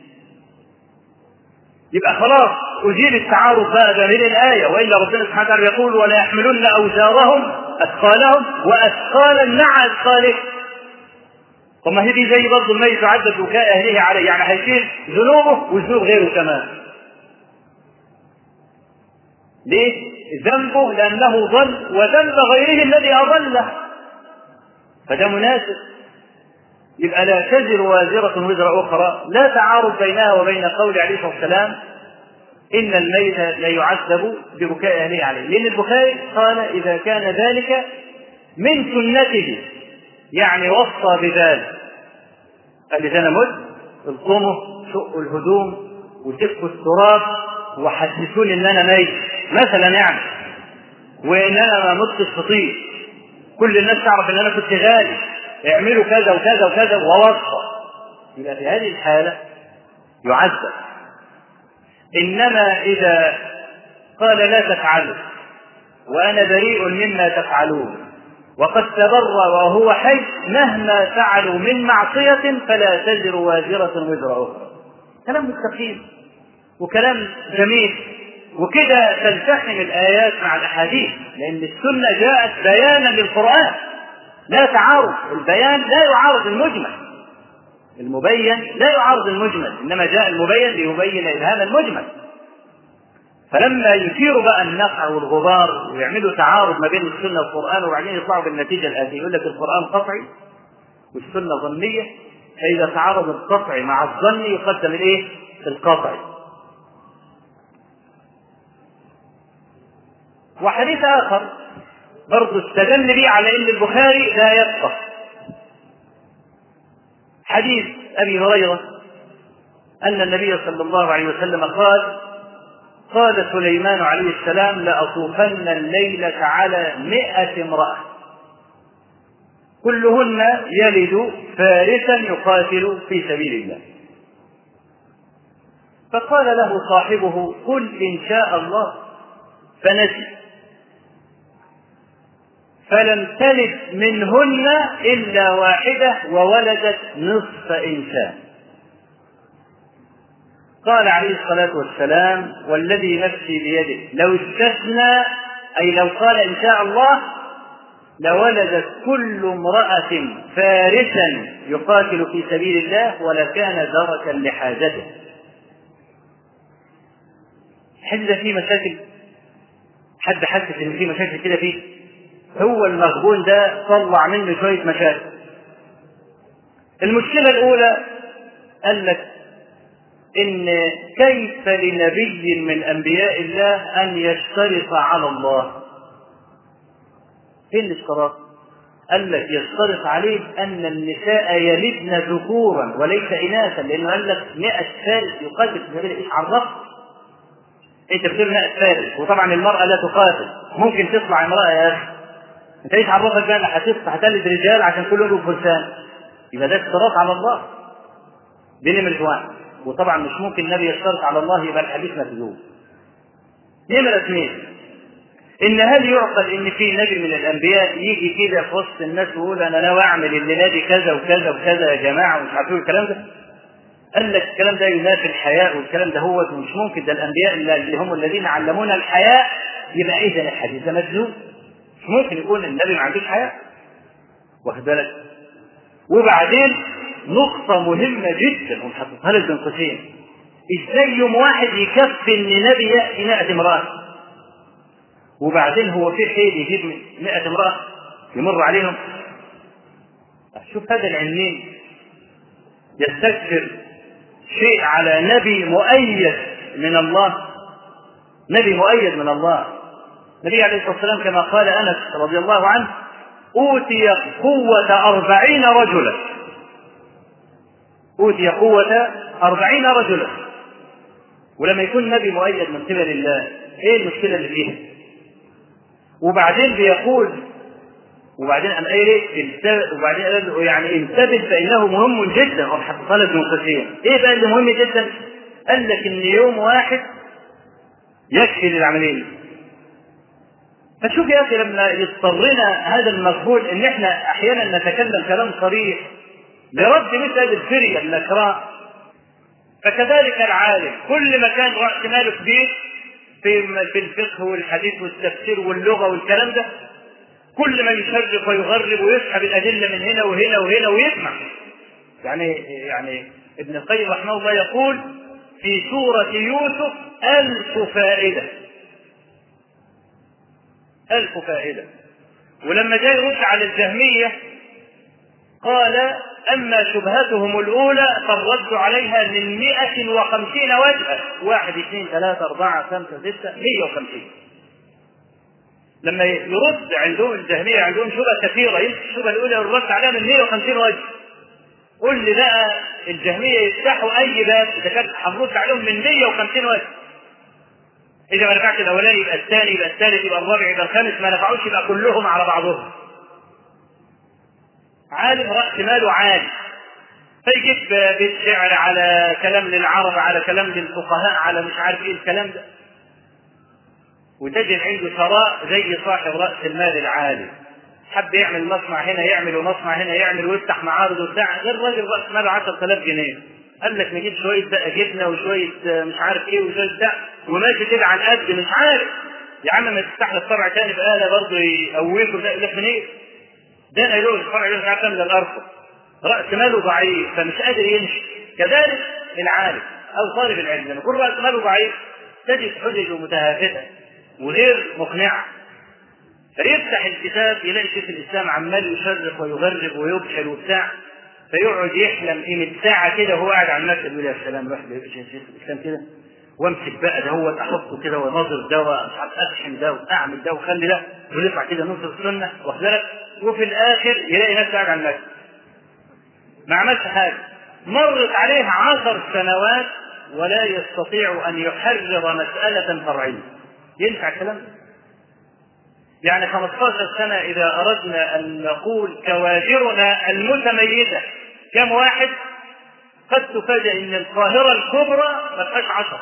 يبقى خلاص أزيل التعارض بقى بين الآية وإلا ربنا سبحانه وتعالى يقول ولا يحملن أوزارهم أثقالهم وأثقالا مع أثقالهم طب ما هي دي زي برضه الميت يعذب بكاء أهله عليه يعني هيشيل ذنوبه وذنوب غيره كمان ليه؟ ذنبه لأنه ضل وذنب غيره الذي أضله فده مناسب يبقى لا تزر وازرة وزر أخرى لا تعارض بينها وبين قول عليه الصلاة والسلام إن الميت لا يعذب ببكاء أهله عليه لأن البخاري قال إذا كان ذلك من سنته يعني وصى بذلك قال إذا أنا مت القموا شقوا الهدوم وسفكوا التراب وحسسوني إن أنا ميت مثلا يعني وإن أنا ما متش فطير كل الناس تعرف إن أنا كنت غالي اعملوا كذا وكذا وكذا ووصى يبقى في هذه الحالة يعذب إنما إذا قال لا تفعلوا وأنا بريء مما تفعلون وقد تبرأ وهو حي مهما فعلوا من معصية فلا تزر وازرة وزر أخرى كلام مستقيم وكلام جميل وكده تلتحم الآيات مع الأحاديث لأن السنة جاءت بيانا للقرآن لا تعارض البيان لا يعارض المجمل المبين لا يعارض المجمل انما جاء المبين ليبين ابهام المجمل فلما يثيروا بقى النقع والغبار ويعملوا تعارض ما بين السنه والقران وبعدين يطلعوا بالنتيجه الاتيه يقول لك القران قطعي والسنه ظنيه فاذا تعارض القطعي مع الظن يقدم الايه؟ القطعي وحديث اخر برضه استدل به على ان البخاري لا يفقه حديث ابي هريره ان النبي صلى الله عليه وسلم قال قال سليمان عليه السلام لأطوفن الليلة على مئة امرأة كلهن يلد فارسا يقاتل في سبيل الله فقال له صاحبه قل إن شاء الله فنسي فلم تلد منهن إلا واحدة وولدت نصف إنسان قال عليه الصلاة والسلام والذي نفسي بيده لو استثنى أي لو قال إن شاء الله لولدت كل امرأة فارسا يقاتل في سبيل الله ولكان دركا لحاجته حد فيه مشاكل حد حاسس ان في مشاكل كده فيه هو المغبون ده طلع منه شويه مشاكل المشكله الاولى قال لك ان كيف لنبي من انبياء الله ان يشترط على الله فين الاشتراط قال لك يشترط عليه ان النساء يلدن ذكورا وليس اناثا لانه قال لك 100 فارس يقاتل في سبيل ايش عرفت انت بتقول ماء فارغ وطبعا المراه لا تقاتل ممكن تطلع امراه يا اخي انت ايش عرفك بقى انها هتطلع هتلد رجال عشان كل يوم فرسان يبقى ده اشتراط على الله دي نمرة واحد وطبعا مش ممكن النبي يشترط على الله يبقى الحديث مكذوب نمرة اثنين ان هل يعقل ان في نبي من الانبياء يجي كده في وسط الناس ويقول انا ناوي اعمل الليله دي كذا وكذا وكذا يا جماعه ومش عارف الكلام ده قال لك الكلام ده ينافي الحياء والكلام ده هو مش ممكن ده الانبياء اللي هم الذين علمونا الحياء يبقى اذا الحديث ده مكذوب مش ممكن يكون النبي ما عندوش حياء واخد بالك وبعدين نقطة مهمة جدا ومحطتها لك بين قوسين ازاي يوم واحد يكفي ان نبي يأتي 100 امرأة وبعدين هو في حيل يجيب 100 امرأة يمر عليهم شوف هذا العلمين يستكثر شيء على نبي مؤيد من الله نبي مؤيد من الله النبي عليه الصلاة والسلام كما قال أنس رضي الله عنه أوتي قوة أربعين رجلا أوتي قوة أربعين رجلا ولما يكون نبي مؤيد من قبل الله ايه المشكلة اللي فيها وبعدين بيقول وبعدين قام قايل ايه وبعدين قال يعني انتبه فانه مهم جدا وحطها لك من قصير ايه بقى اللي مهم جدا؟ قال لك ان يوم واحد يكفي للعمليه فشوف يا اخي لما يضطرنا هذا المقبول ان احنا احيانا نتكلم كلام صريح لرد مثل هذه الفريه النكراء فكذلك العالم كل ما كان راس ماله كبير في في الفقه والحديث والتفسير واللغه والكلام ده كل ما يشرق ويغرب ويسحب الادله من هنا وهنا وهنا ويسمع يعني يعني ابن القيم رحمه الله يقول في سورة يوسف ألف فائدة ألف فائدة ولما جاء يرد على الجهمية قال أما شبهتهم الأولى فالرد عليها من مئة وخمسين وجها واحد اثنين ثلاثة أربعة خمسة ستة مئة وخمسين لما يرد عندهم الجهمية عندهم شبهة كثيرة يمسك الشبهة الأولى والرد عليها من 150 وجه قل لي بقى الجهمية يفتحوا أي باب إذا كانت هنرد عليهم من 150 وجه إذا ما نفعش الأولاني يبقى الثاني يبقى الثالث يبقى الرابع يبقى الخامس ما نفعوش يبقى كلهم على بعضهم عالم رأس ماله عالي فيجيب بيت شعر على كلام للعرب على كلام للفقهاء على مش عارف ايه الكلام ده وتجد عنده ثراء زي صاحب راس المال العالي حب يعمل مصنع هنا يعمل ومصنع هنا يعمل ويفتح معارض وبتاع غير راجل راس ماله 10000 جنيه قال لك نجيب شويه بقى جبنه وشويه مش عارف ايه وشويه بتاع وماشي كده على القد مش عارف يا عم ما تفتح لك فرع تاني بقى برضه يقويك وده يقول لك منين؟ ده انا له الفرع له مش عارف من الارض راس ماله ضعيف فمش قادر يمشي كذلك العالم او طالب العلم لما يكون راس ماله ضعيف تجد حججه متهافته وغير مقنعة فيفتح الكتاب يلاقي شيخ الإسلام عمال يشرق ويغرب ويبحر وبتاع فيقعد يحلم قيمة ساعة كده وهو قاعد على المكتب يقول يا سلام روح شيخ الإسلام كده وامسك بقى ده هو احطه كده ونظر ده مش عارف اشحن ده واعمل ده وخلي ده ونطلع كده نصر السنه واخد بالك وفي الاخر يلاقي نفسه قاعد على المكتب ما عملش حاجه مرت عليه عشر سنوات ولا يستطيع ان يحرر مساله فرعيه ينفع الكلام ده؟ يعني 15 سنة إذا أردنا أن نقول كوادرنا المتميزة كم واحد قد تفاجأ أن القاهرة الكبرى ما فيهاش عشرة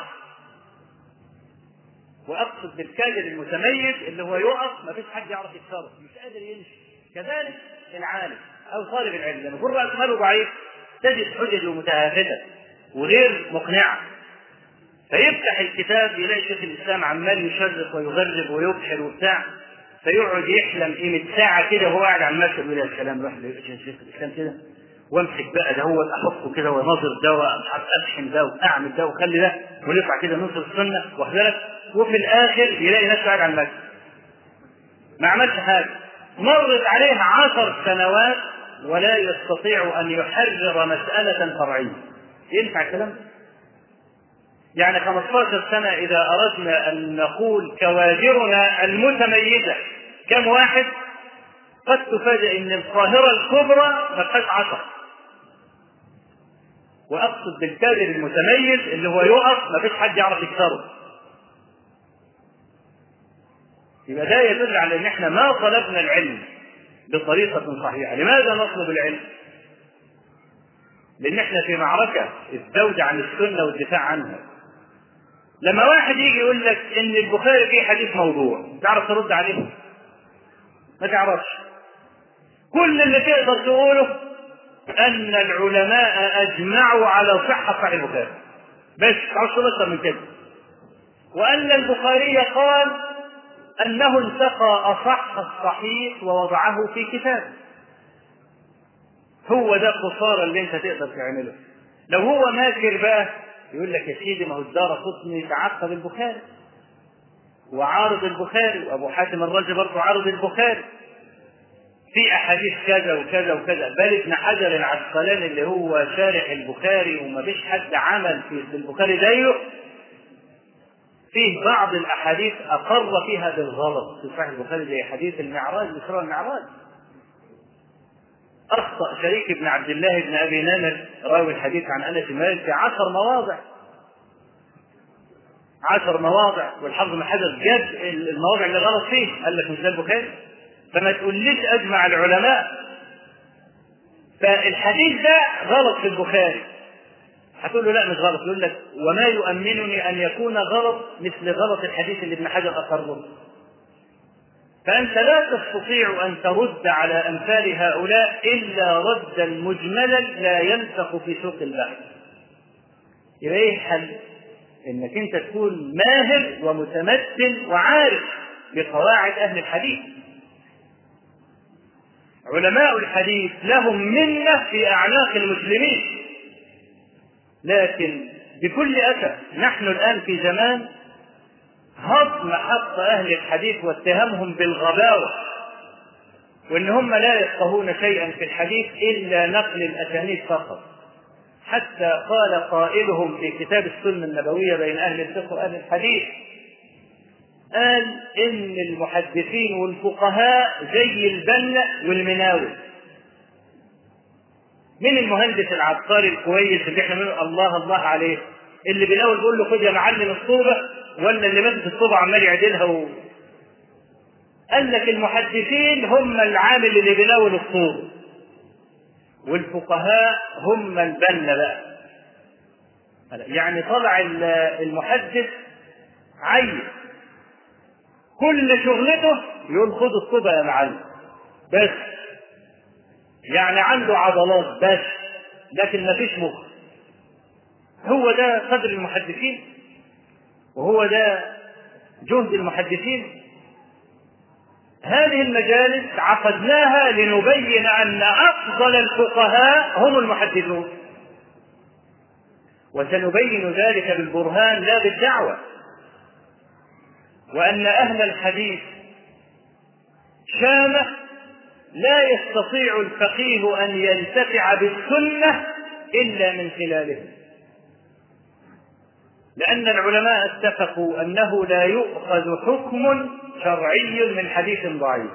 وأقصد بالكادر المتميز اللي هو يقف ما فيش حد يعرف يكسره مش قادر يمشي كذلك العالم أو طالب العلم لما يكون رأس ماله ضعيف تجد حججه متهافته وغير مقنعة فيفتح الكتاب يلاقي شيخ الاسلام عمال يشرق ويغرب ويبحر وبتاع فيقعد يحلم قيمة ساعة كده وهو قاعد على المكتب يقول يا سلام روح شيخ الاسلام كده وامسك بقى ده هو احطه كده ونظر ده مش عارف اشحن ده واعمل ده وخلي ده ونطلع كده نصر السنه واخد بالك وفي الاخر يلاقي نفسه قاعد على المكتب ما عملش حاجه مرت عليه عشر سنوات ولا يستطيع ان يحرر مساله فرعيه ينفع الكلام ده؟ يعني 15 سنة إذا أردنا أن نقول كوادرنا المتميزة كم واحد قد تفاجأ أن القاهرة الكبرى ما فيهاش عشرة وأقصد بالكادر المتميز اللي هو يقف ما فيش حد يعرف يكسره يبقى ده يدل على ان احنا ما طلبنا العلم بطريقة صحيحة لماذا نطلب العلم لان احنا في معركة الزوج عن السنة والدفاع عنها لما واحد يجي يقول لك ان البخاري فيه حديث موضوع تعرف ترد عليه ما تعرفش كل اللي تقدر تقوله ان العلماء اجمعوا على صحة صحيح البخاري بس تعرفش اكثر من كده وان البخاري قال انه انتقى اصح الصحيح ووضعه في كتاب هو ده الخساره اللي انت تقدر تعمله لو هو ماكر بقى يقول لك يا سيدي ما هو الدار قطني تعقب البخاري وعارض البخاري وابو حاتم الرازي برضه عارض البخاري في احاديث كذا وكذا وكذا بل ابن حجر العسقلاني اللي هو شارح البخاري وما فيش حد عمل في البخاري زيه فيه بعض الاحاديث اقر فيها بالغلط في صحيح البخاري زي حديث المعراج بسرعه المعراج اخطا شريك بن عبد الله بن ابي نمر راوي الحديث عن انس بن مالك في عشر مواضع عشر مواضع والحافظ بن حجر جاب المواضع اللي غلط فيه قال لك مش ده البخاري فما تقوليش اجمع العلماء فالحديث ده غلط في البخاري هتقول له لا مش غلط يقول لك وما يؤمنني ان يكون غلط مثل غلط الحديث اللي ابن حجر اقره فانت لا تستطيع ان ترد على امثال هؤلاء الا ردا مجملا لا ينفخ في سوق البحث يبقى ايه الحل انك انت تكون ماهر ومتمثل وعارف بقواعد اهل الحديث علماء الحديث لهم منه في اعناق المسلمين لكن بكل أسف نحن الآن في زمان هضم حق أهل الحديث واتهامهم بالغباوة وإن هم لا يفقهون شيئا في الحديث إلا نقل الأسانيد فقط حتى قال قائلهم في كتاب السنة النبوية بين أهل الفقه وأهل الحديث قال إن المحدثين والفقهاء زي البنة والمناوي مين المهندس العبقري الكويس اللي احنا بنقول الله الله عليه اللي بيلاول بيقول له خد يا معلم الصوبه ولا اللي ماسك الصوبه عمال يعدلها و... قال لك المحدثين هم العامل اللي بيلاول الصوبه والفقهاء هم البنا بقى يعني طلع المحدث عين كل شغلته يقول خد الصوبه يا معلم بس يعني عنده عضلات بس لكن ما فيش مخ هو ده قدر المحدثين وهو ده جهد المحدثين هذه المجالس عقدناها لنبين ان افضل الفقهاء هم المحدثون وسنبين ذلك بالبرهان لا بالدعوه وان اهل الحديث شامه لا يستطيع الفقيه ان ينتفع بالسنه الا من خلالها لان العلماء اتفقوا انه لا يؤخذ حكم شرعي من حديث ضعيف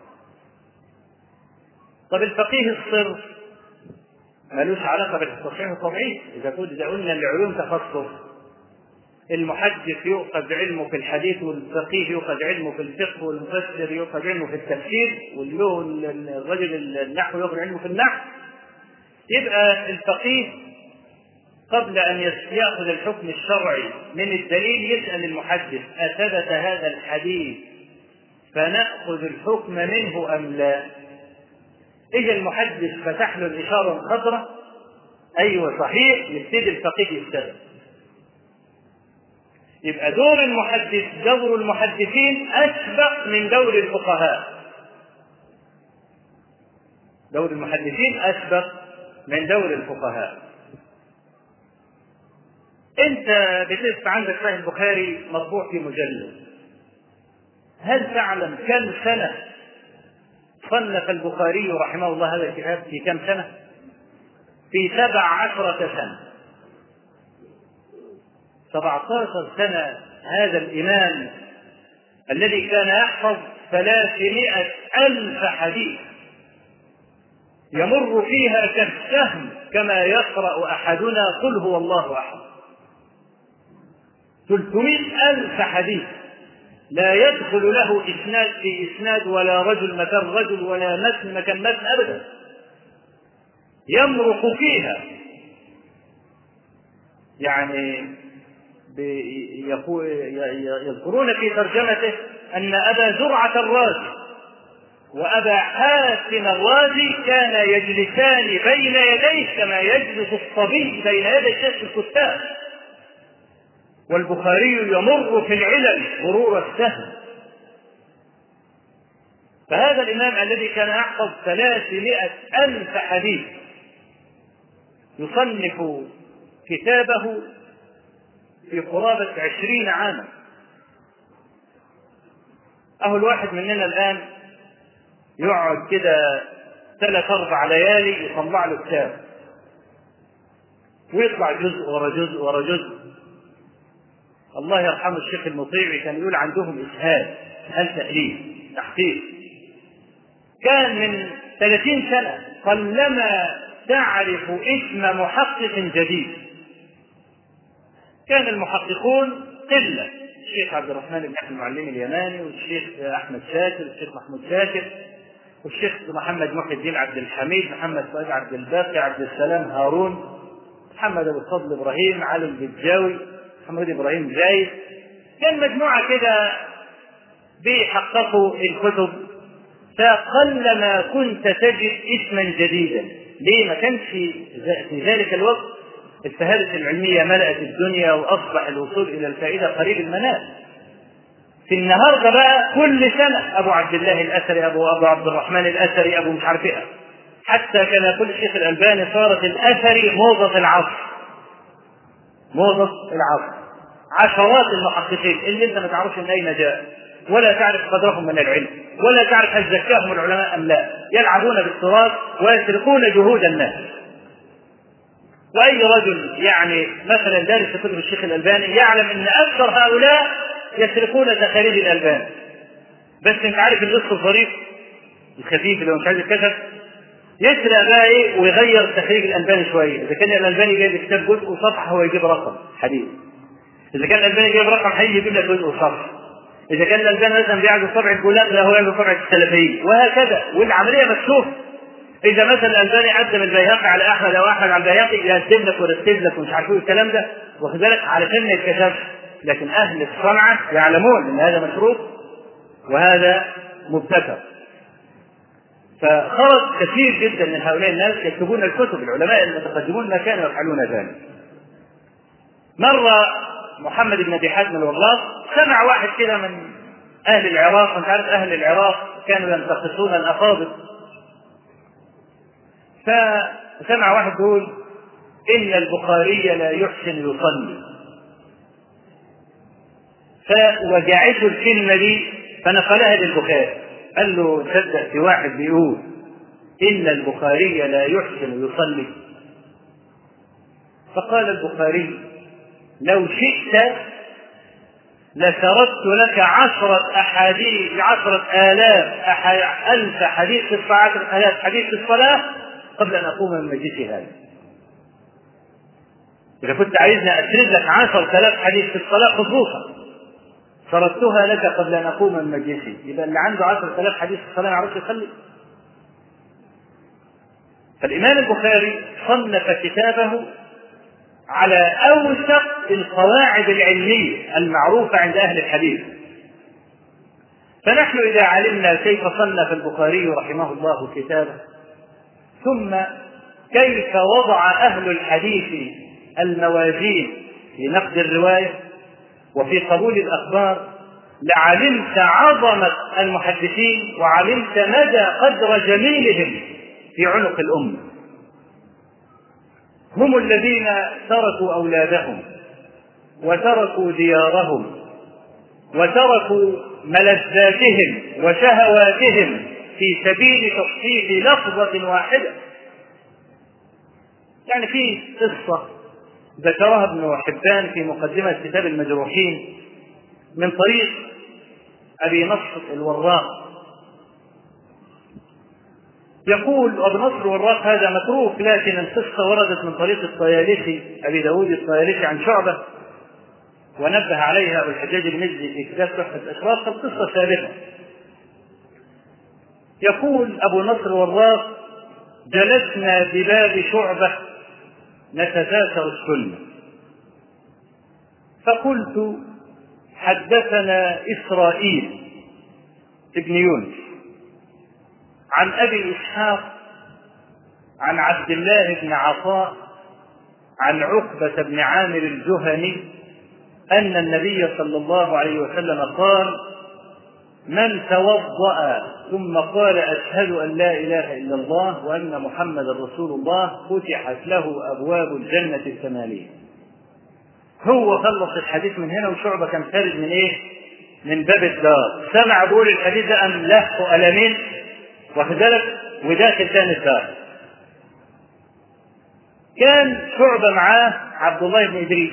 طب الفقيه الصرف ملوش علاقه بالتصحيح الطبيعي اذا كنت اذا قلنا العلوم تخصص المحدث يؤخذ علمه في الحديث والفقيه يؤخذ علمه في الفقه والمفسر يؤخذ علمه في التفسير والرجل النحو يؤخذ علمه في النحو يبقى الفقيه قبل ان ياخذ الحكم الشرعي من الدليل يسال المحدث اثبت هذا الحديث فناخذ الحكم منه ام لا اذا المحدث فتح له الاشاره الخضراء ايوه صحيح يبتدي الفقيه يستدل يبقى دور المحدث دور المحدثين أسبق من دور الفقهاء دور المحدثين أسبق من دور الفقهاء أنت بتسمع عندك صحيح البخاري مطبوع في مجلد هل تعلم كم سنة صنف البخاري رحمه الله هذا الكتاب في كم سنة؟ في سبع عشرة سنة 17 سنة هذا الإمام الذي كان يحفظ ثلاثمائة ألف حديث يمر فيها كالسهم كما يقرأ أحدنا قل هو الله أحد 300 ألف حديث لا يدخل له إسناد في إسناد ولا رجل مكان رجل ولا متن مكان متن أبدا يمرق فيها يعني يذكرون في ترجمته أن أبا زرعة الرازي وأبا حاتم الرازي كانا يجلسان بين يديه كما يجلس الصبي بين يدي شيخ الكتاب والبخاري يمر في العلل مرور السهم فهذا الإمام الذي كان يحفظ ثلاثمائة ألف حديث يصنف كتابه في قرابة عشرين عاما أهو الواحد مننا الآن يقعد كده ثلاث أربع ليالي يطلع له كتاب ويطلع جزء ورا جزء ورا جزء الله يرحمه الشيخ المطيعي كان يقول عندهم إسهال إسهال تأليف تحقيق كان من ثلاثين سنة قلما تعرف اسم محقق جديد كان المحققون قلة الشيخ عبد الرحمن بن أحمد المعلم اليماني والشيخ أحمد شاكر والشيخ محمود شاكر والشيخ محمد محي الدين عبد الحميد محمد فؤاد عبد الباقي عبد السلام هارون محمد أبو الفضل إبراهيم علي البجاوي محمد إبراهيم زايد كان مجموعة كده بيحققوا الكتب فقلما كنت تجد اسما جديدا ليه ما كانش في ذلك الوقت الفهارس العلمية ملأت الدنيا وأصبح الوصول إلى الفائدة قريب المنال في النهارده بقى كل سنة أبو عبد الله الأثري أبو أبو عبد الرحمن الأثري أبو مش عارف إيه حتى كان يقول الشيخ الألباني صارت الأثري موضة العصر موضة العصر عشرات المحققين اللي أنت ما تعرفش من أين جاء ولا تعرف قدرهم من العلم ولا تعرف هل زكاهم العلماء أم لا يلعبون بالتراث ويسرقون جهود الناس واي رجل يعني مثلا دارس في كتب الشيخ الالباني يعلم ان اكثر هؤلاء يسرقون تخاريج الالبان بس انت عارف اللص الظريف الخفيف اللي هو مش عايز يتكشف يسرق بقى ايه ويغير تخريج الالباني شويه اذا كان الالباني جايب كتاب جزء وصفحه هو يجيب رقم حديث اذا كان الالباني جايب رقم حديث يجيب لك جزء وصفحه اذا كان الالباني مثلا بيعزف طبع الجولان لا هو يعزف طبع السلفيين وهكذا والعمليه مكشوفه اذا مثلا الالباني قدم البيهقي على احمد او احمد على البيهقي يرتب لك ويرتب لك ومش عارف ايه الكلام ده واخد بالك علشان ما يتكشفش لكن اهل الصنعه يعلمون ان هذا مشروط وهذا مبتكر فخرج كثير جدا من هؤلاء الناس يكتبون الكتب العلماء المتقدمون ما كانوا يفعلون ذلك مرة محمد بن ابي حاتم الوراق سمع واحد كده من اهل العراق انت عارف اهل العراق كانوا ينتقصون الافاضل فسمع واحد يقول إن البخاري لا يحسن يصلي فوجعته الكلمة دي فنقلها للبخاري قال له تصدق في واحد بيقول إن البخاري لا يحسن يصلي فقال البخاري لو شئت لسردت لك عشرة أحاديث عشرة آلاف أح... ألف حديث في الصلاة عشرة آلاف حديث في الصلاة قبل أن أقوم من مجلسي هذا إذا كنت عايزني أسرد لك عشرة آلاف حديث في الصلاة خصوصا سردتها لك قبل أن أقوم من مجلسي يبقى اللي عنده عشرة آلاف حديث في الصلاة ما يعرفش يصلي فالإمام البخاري صنف كتابه على أوثق القواعد العلمية المعروفة عند أهل الحديث فنحن إذا علمنا كيف صنف البخاري رحمه الله كتابه ثم كيف وضع أهل الحديث الموازين في نقد الرواية وفي قبول الأخبار لعلمت عظمة المحدثين وعلمت مدى قدر جميلهم في عنق الأمة هم الذين تركوا أولادهم وتركوا ديارهم وتركوا ملذاتهم وشهواتهم في سبيل تصحيح لفظة واحدة يعني في قصة ذكرها ابن حبان في مقدمة كتاب المجروحين من طريق أبي نصر الوراق يقول أبو نصر الوراق هذا متروك لكن القصة وردت من طريق الطيالسي أبي داود الطيالسي عن شعبة ونبه عليها ابو الحجاج المزي في كتاب تحفه الاشراف فالقصه ثابته يقول ابو نصر والراق جلسنا بباب شعبه نتذاكر السنه فقلت حدثنا اسرائيل ابن يونس عن ابي اسحاق عن عبد الله بن عطاء عن عقبه بن عامر الجهني ان النبي صلى الله عليه وسلم قال من توضا ثم قال اشهد ان لا اله الا الله وان محمدا رسول الله فتحت له ابواب الجنه الثمانيه هو خلص الحديث من هنا وشعبه كان خارج من ايه من باب الدار سمع بيقول الحديث ده ام له ألمين واخد بالك وداخل تاني الدار كان شعبة معاه عبد الله بن إدريس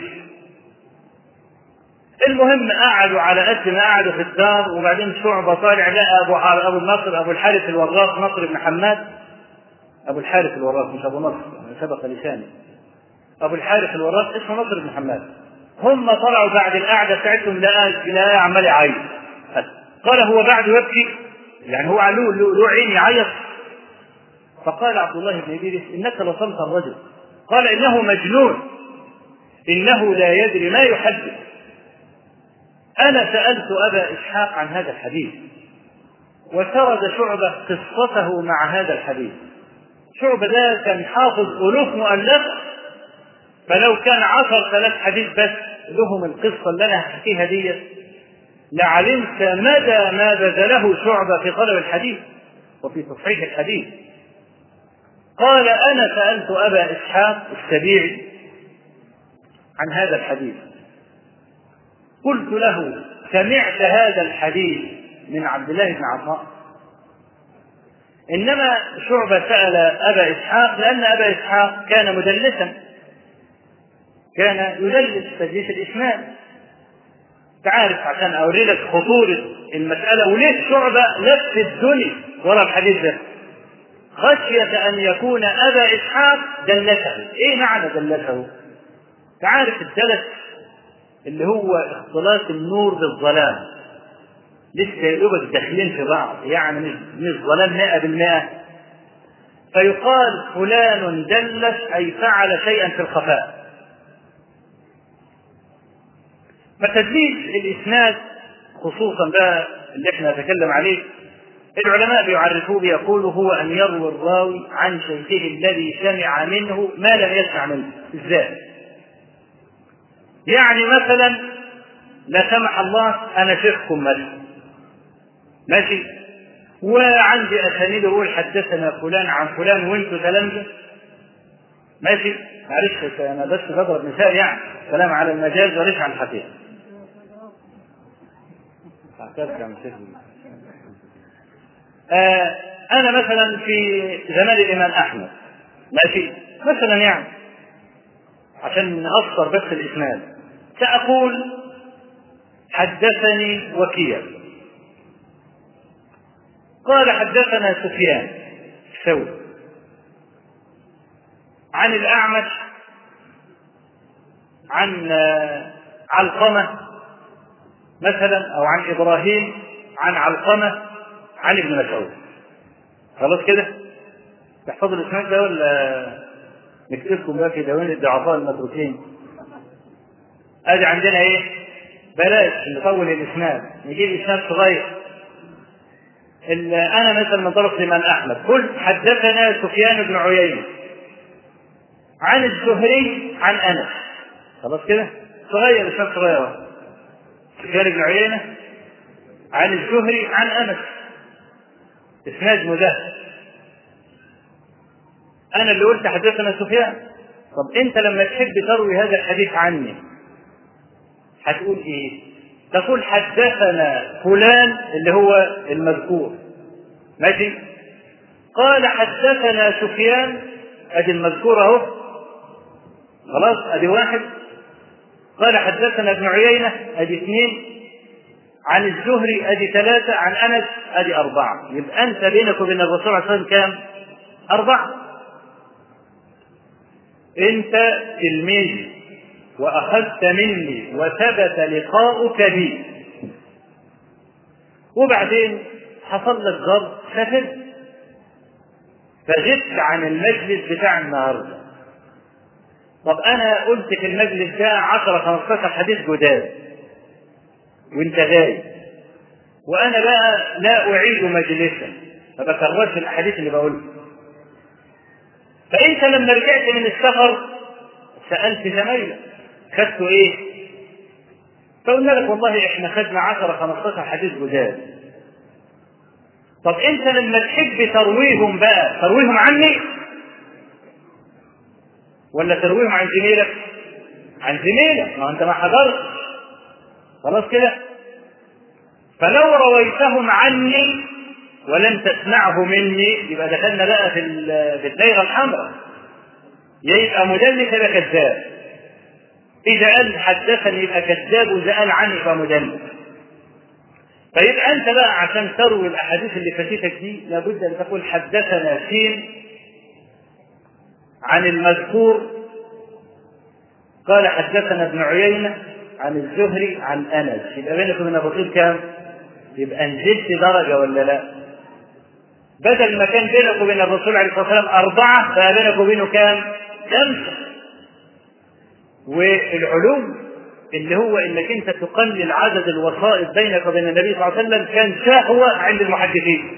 المهم قعدوا على قد ما قعدوا في الدار وبعدين شعبة طالع لقى أبو حار أبو النصر أبو الحارث الوراق نصر بن حماد أبو الحارث الوراق مش أبو نصر سبق لساني أبو الحارث الوراق اسمه نصر بن حماد هم طلعوا بعد القعدة بتاعتهم لقى لقى عمال يعيط قال هو بعد يبكي يعني هو له له عين يعيط فقال عبد الله بن ادريس انك لصمت الرجل قال انه مجنون انه لا يدري ما يحدث انا سالت ابا اسحاق عن هذا الحديث وسرد شعبه قصته مع هذا الحديث شعبه ده كان حافظ الوف مؤلفه فلو كان عشر ثلاث حديث بس لهم القصه اللي انا هحكيها دي لعلمت مدى ما بذله شعبه في طلب الحديث وفي تصحيح الحديث قال انا سالت ابا اسحاق السبيعي عن هذا الحديث قلت له سمعت هذا الحديث من عبد الله بن عطاء انما شعبه سال ابا اسحاق لان ابا اسحاق كان مدلسا كان يدلس تدليس الاسناد تعرف عشان اوري لك خطوره المساله وليه شعبه لف الدنيا ورا الحديث ده خشية أن يكون أبا إسحاق دلسه، إيه معنى دلسه؟ تعرف الدلس اللي هو اختلاط النور بالظلام لسه يقبض داخلين في بعض يعني مش مش ظلام 100% فيقال فلان دلس أي فعل شيئا في الخفاء فتدليس الإسناد خصوصا بقى اللي احنا نتكلم عليه العلماء بيعرفوه بيقولوا هو أن يروي الراوي عن شيخه الذي سمع منه ما لم يسمع منه ازاي؟ يعني مثلا لا سمح الله أنا شيخكم مثلا ماشي وعندي أسانيد أقول حدثنا فلان عن فلان وأنتوا تلامذة ماشي معلش أنا بس بضرب مثال يعني كلام على المجاز وليس عن الحقيقة آه أنا مثلا في زمان الإمام أحمد ماشي مثلا يعني عشان نأثر بس الإسناد سأقول حدثني وكيع قال حدثنا سفيان الثوري عن الأعمش عن علقمة مثلا أو عن إبراهيم عن علقمة عن ابن مسعود خلاص كده تحفظوا الإسناد ده ولا نكتبكم بقى في دواوين الضعفاء المتروكين ادي عندنا ايه بلاش نطول الاسناد نجيب اسناد صغير انا مثلا من طرف الامام احمد قلت حدثنا سفيان بن عيينه عن الزهري عن انس خلاص كده صغير اسناد صغير سفيان بن عيينه عن الزهري عن انس اسناد مدهش انا اللي قلت حدثنا سفيان طب انت لما تحب تروي هذا الحديث عني هتقول ايه تقول حدثنا فلان اللي هو المذكور ماشي قال حدثنا سفيان ادي المذكور اهو خلاص ادي واحد قال حدثنا ابن عيينة ادي اثنين عن الزهري ادي ثلاثة عن انس ادي اربعة يبقى انت بينك وبين الرسول صلى الله عليه وسلم كام؟ اربعة انت تلميذ وأخذت مني وثبت لقاؤك بي وبعدين حصل لك ضرب سافرت فغبت عن المجلس بتاع النهارده طب انا قلت في المجلس ده 10 15 حديث جداد وانت غايب وانا بقى لا اعيد مجلسا ما بكررش الاحاديث اللي بقولها فانت لما رجعت من السفر سالت زمايلك خدتوا ايه؟ فقلنا لك والله احنا خدنا 10 15 حديث جداد طب انت لما تحب ترويهم بقى ترويهم عني ولا ترويهم عن زميلك عن زميلك ما انت ما حضرتش خلاص كده فلو رويتهم عني ولم تسمعه مني يبقى دخلنا بقى في في الدايره الحمراء يبقى مدلس يبقى كذاب اذا قال حدثني يبقى كذاب واذا قال عني يبقى مدلس فيبقى انت بقى عشان تروي الاحاديث اللي فاتتك دي لابد ان تقول حدثنا سين عن المذكور قال حدثنا ابن عيينة عن الزهري عن أنس يبقى بينك وبين أبو طيب كام؟ يبقى نزلت درجة ولا لا؟ بدل ما كان بينك وبين الرسول عليه الصلاة والسلام أربعة بقى بينك وبينه كام؟ خمسة والعلوم اللي هو انك انت تقلل عدد الوسائط بينك وبين النبي صلى الله عليه وسلم كان شهوة عند المحدثين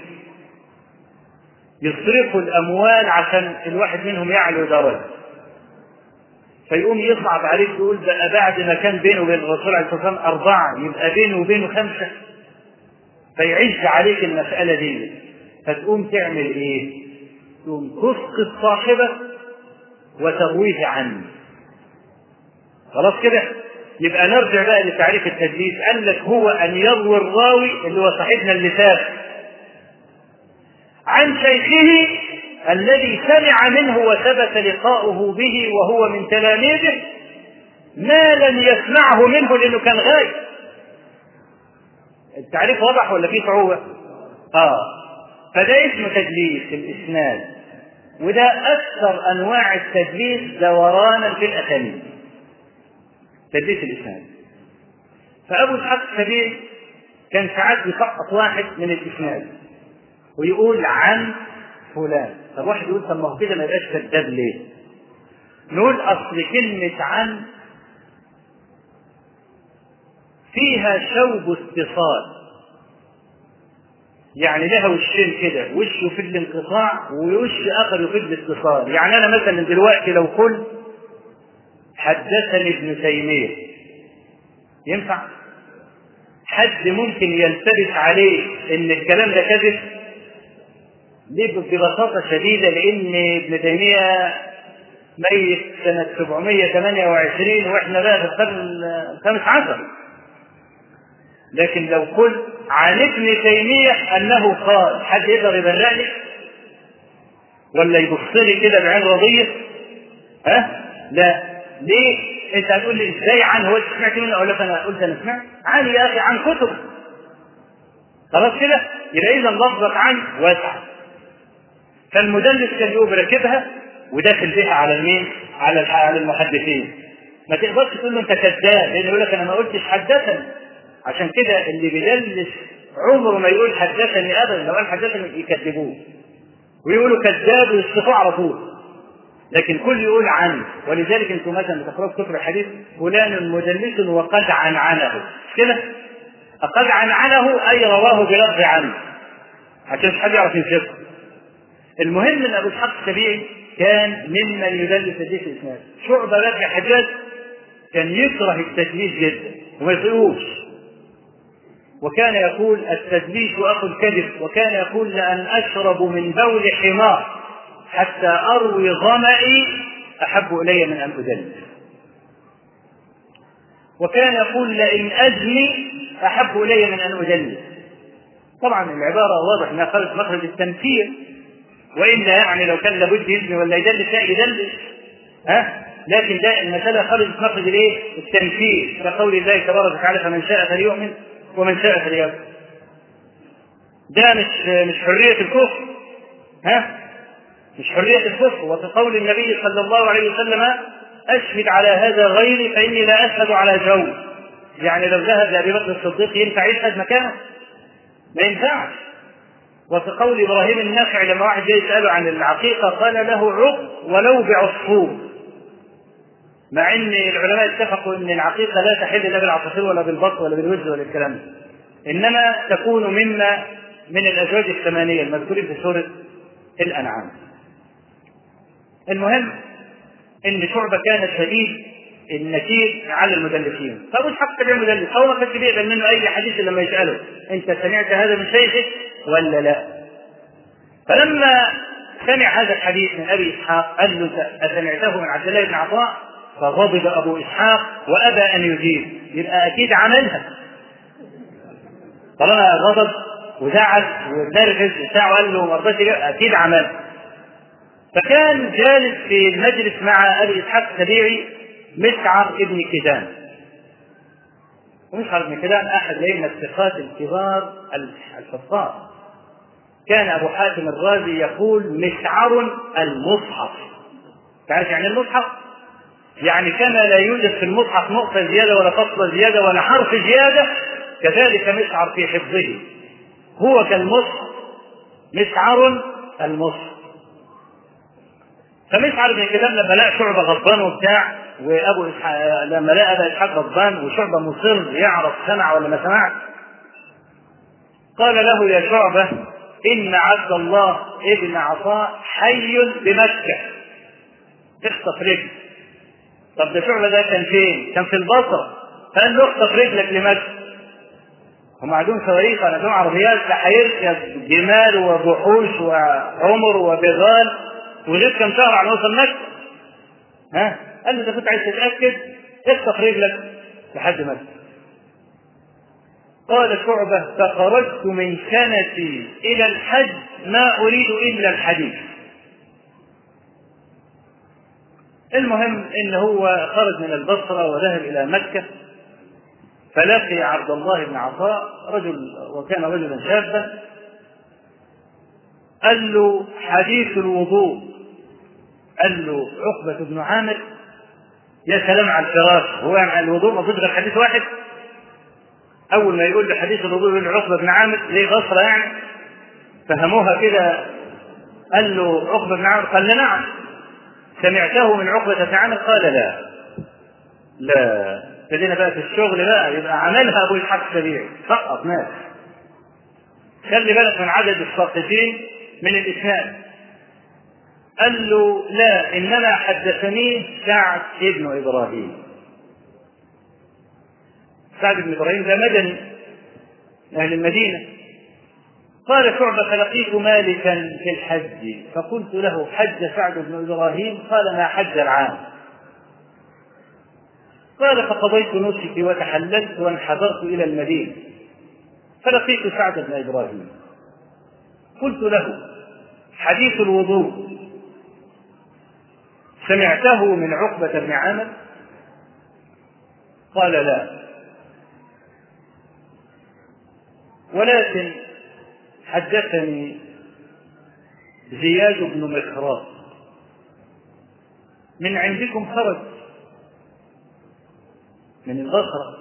يصرفوا الاموال عشان الواحد منهم يعلو درجه فيقوم يصعب عليك يقول بقى بعد ما كان بينه وبين الرسول عليه الصلاه والسلام اربعه يبقى بينه وبينه خمسه فيعز عليك المساله دي فتقوم تعمل ايه؟ تقوم تسقط صاحبه وترويه عنه خلاص كده يبقى نرجع بقى لتعريف التدليس قال لك هو ان يروي الراوي اللي هو صاحبنا اللسان عن شيخه الذي سمع منه وثبت لقاؤه به وهو من تلاميذه ما لم يسمعه منه لانه كان غايب التعريف واضح ولا فيه صعوبة؟ اه فده اسمه تدليس الاسناد وده اكثر انواع التدليس دورانا في الاسانيد تدليس الاسناد فابو اسحاق السبيل كان ساعات يسقط واحد من الاسناد ويقول عن فلان طب واحد يقول طب ما هو كده ما يبقاش كذاب ليه؟ نقول اصل كلمة عن فيها شوب اتصال يعني لها وشين كده وش يفيد الانقطاع ووش اخر يفيد الاتصال يعني انا مثلا دلوقتي لو قلت حدثني ابن تيميه ينفع حد ممكن يلتبس عليه ان الكلام ده كذب ليه ببساطه شديده لان ابن تيميه ميت سنه 728 واحنا بقى في القرن الخامس عشر لكن لو قلت عن ابن تيمية أنه قال حد يقدر يبرأ لي ولا يبص لي كده بعين رضية ها لا ليه انت هتقول لي ازاي عن هو سمعت منه اقول لك انا قلت انا سمعت عن يا اخي عن كتب خلاص كده يبقى اذا لفظة عن واسعة فالمدلس كان يقوم راكبها وداخل بها على المين؟ على على المحدثين ما تقدرش تقول له انت كذاب لان يقول لك انا ما قلتش حدثني عشان كده اللي بيدلس عمره ما يقول حدثني ابدا لو قال حدثني يكذبوه ويقولوا كذاب ويصفوه على طول لكن كل يقول عنه ولذلك انتم مثلا بتقراوا في كتب الحديث فلان مدلس وقد عنعنه كده قد عنعنه اي رواه بلفظ عنه عشان مش حد يعرف يمسكه المهم ان ابو اسحاق السبيعي كان ممن يدلس حديث الاسناد شعبه بقى حجاج كان يكره التدليس جدا وما يطيقوش وكان يقول التدليس اخو الكذب وكان يقول لان اشرب من بول حمار حتى اروي ظمئي احب الي من ان ادلس وكان يقول لئن ازني احب الي من ان ادلس طبعا العباره واضح انها خرج مخرج التمثيل والا يعني لو كان لابد يزني ولا يدلس لا يدلس ها لكن ده المساله خرجت مخرج الايه؟ التمثيل كقول الله تبارك وتعالى فمن شاء فليؤمن ومن شاء فليكفر ده مش مش حريه الكفر ها مش حريه الكفر وفي قول النبي صلى الله عليه وسلم أشهد على هذا غيري فإني لا أشهد على جو يعني لو ذهب لأبي بكر الصديق ينفع يشهد مكانه ما ينفعش وفي قول إبراهيم النخعي لما واحد جاي يسأله عن العقيقة قال له عق ولو بعصفور مع ان العلماء اتفقوا ان العقيقه لا تحل لا بالعصافير ولا بالبط ولا بالوز ولا الكلام ده انما تكون مما من الازواج الثمانيه المذكورين في سوره الانعام المهم ان شعبه كان شديد النكير على المدلسين فابو اسحاق تبع مدلس هو ما كانش بيقبل منه اي حديث لما يساله انت سمعت هذا من شيخك ولا لا فلما سمع هذا الحديث من ابي اسحاق قال له اسمعته من عبد الله بن عطاء فغضب ابو اسحاق وابى ان يجيب يبقى اكيد عملها طالما غضب وزعل ونرفز وبتاع وقال له ما رضاش اكيد عملها فكان جالس في المجلس مع ابي اسحاق السبيعي مسعر ابن كدان ومسعر ابن كدان احد لين الثقات الكبار الحفاظ كان ابو حاتم الرازي يقول مسعر المصحف تعرف يعني المصحف يعني كما لا يوجد في المصحف نقطة زيادة ولا فصلة زيادة ولا حرف زيادة كذلك مسعر في حفظه هو كالمصحف مسعر المصحف فمسعر بن كلام لما لقى شعبة غضبان وبتاع وابو إسحاق لما لقى ابا اسحاق غضبان وشعبة مصر يعرف سمع ولا ما سمعش قال له يا شعبة إن عبد الله ابن عطاء حي بمكة اخطف رجل طب ده شعبة ده كان فين؟ كان في البصرة قال له اخطف رجلك لمكة هم عندهم صواريخ ولا عندهم عربيات ده هيركب جمال وبحوش وعمر وبغال ولسه كم شهر على ما يوصل مكة ها؟ قال له اذا كنت عايز تتأكد اخطف رجلك لحد مكة قال شعبة فخرجت من سنتي إلى الحج ما أريد إلا الحديث المهم ان هو خرج من البصرة وذهب الى مكة فلقي عبد الله بن عطاء رجل وكان رجلا شابا قال له حديث الوضوء قال له عقبة بن عامر يا سلام على الفراش هو يعني الوضوء المفروض غير حديث واحد اول ما يقول له حديث الوضوء يقول له عقبة بن عامر ليه غصرة يعني فهموها كده قال له عقبة بن عامر قال له نعم سمعته من عقبة بن عامر قال لا لا ابتدينا بقى في الشغل بقى يبقى عملها ابو اسحاق السبيعي سقط ناس خلي بالك من عدد الساقطين من الاسناد قال له لا انما حدثني سعد ابن ابراهيم سعد بن ابراهيم ده مدني اهل المدينه قال شعبة فلقيت مالكا في الحج فقلت له حج سعد بن ابراهيم قال ما حج العام قال فقضيت نسكي وتحللت وانحدرت الى المدينه فلقيت سعد بن ابراهيم قلت له حديث الوضوء سمعته من عقبة بن عامر قال لا ولكن حدثني زياد بن مخراط من عندكم خرج من البصرة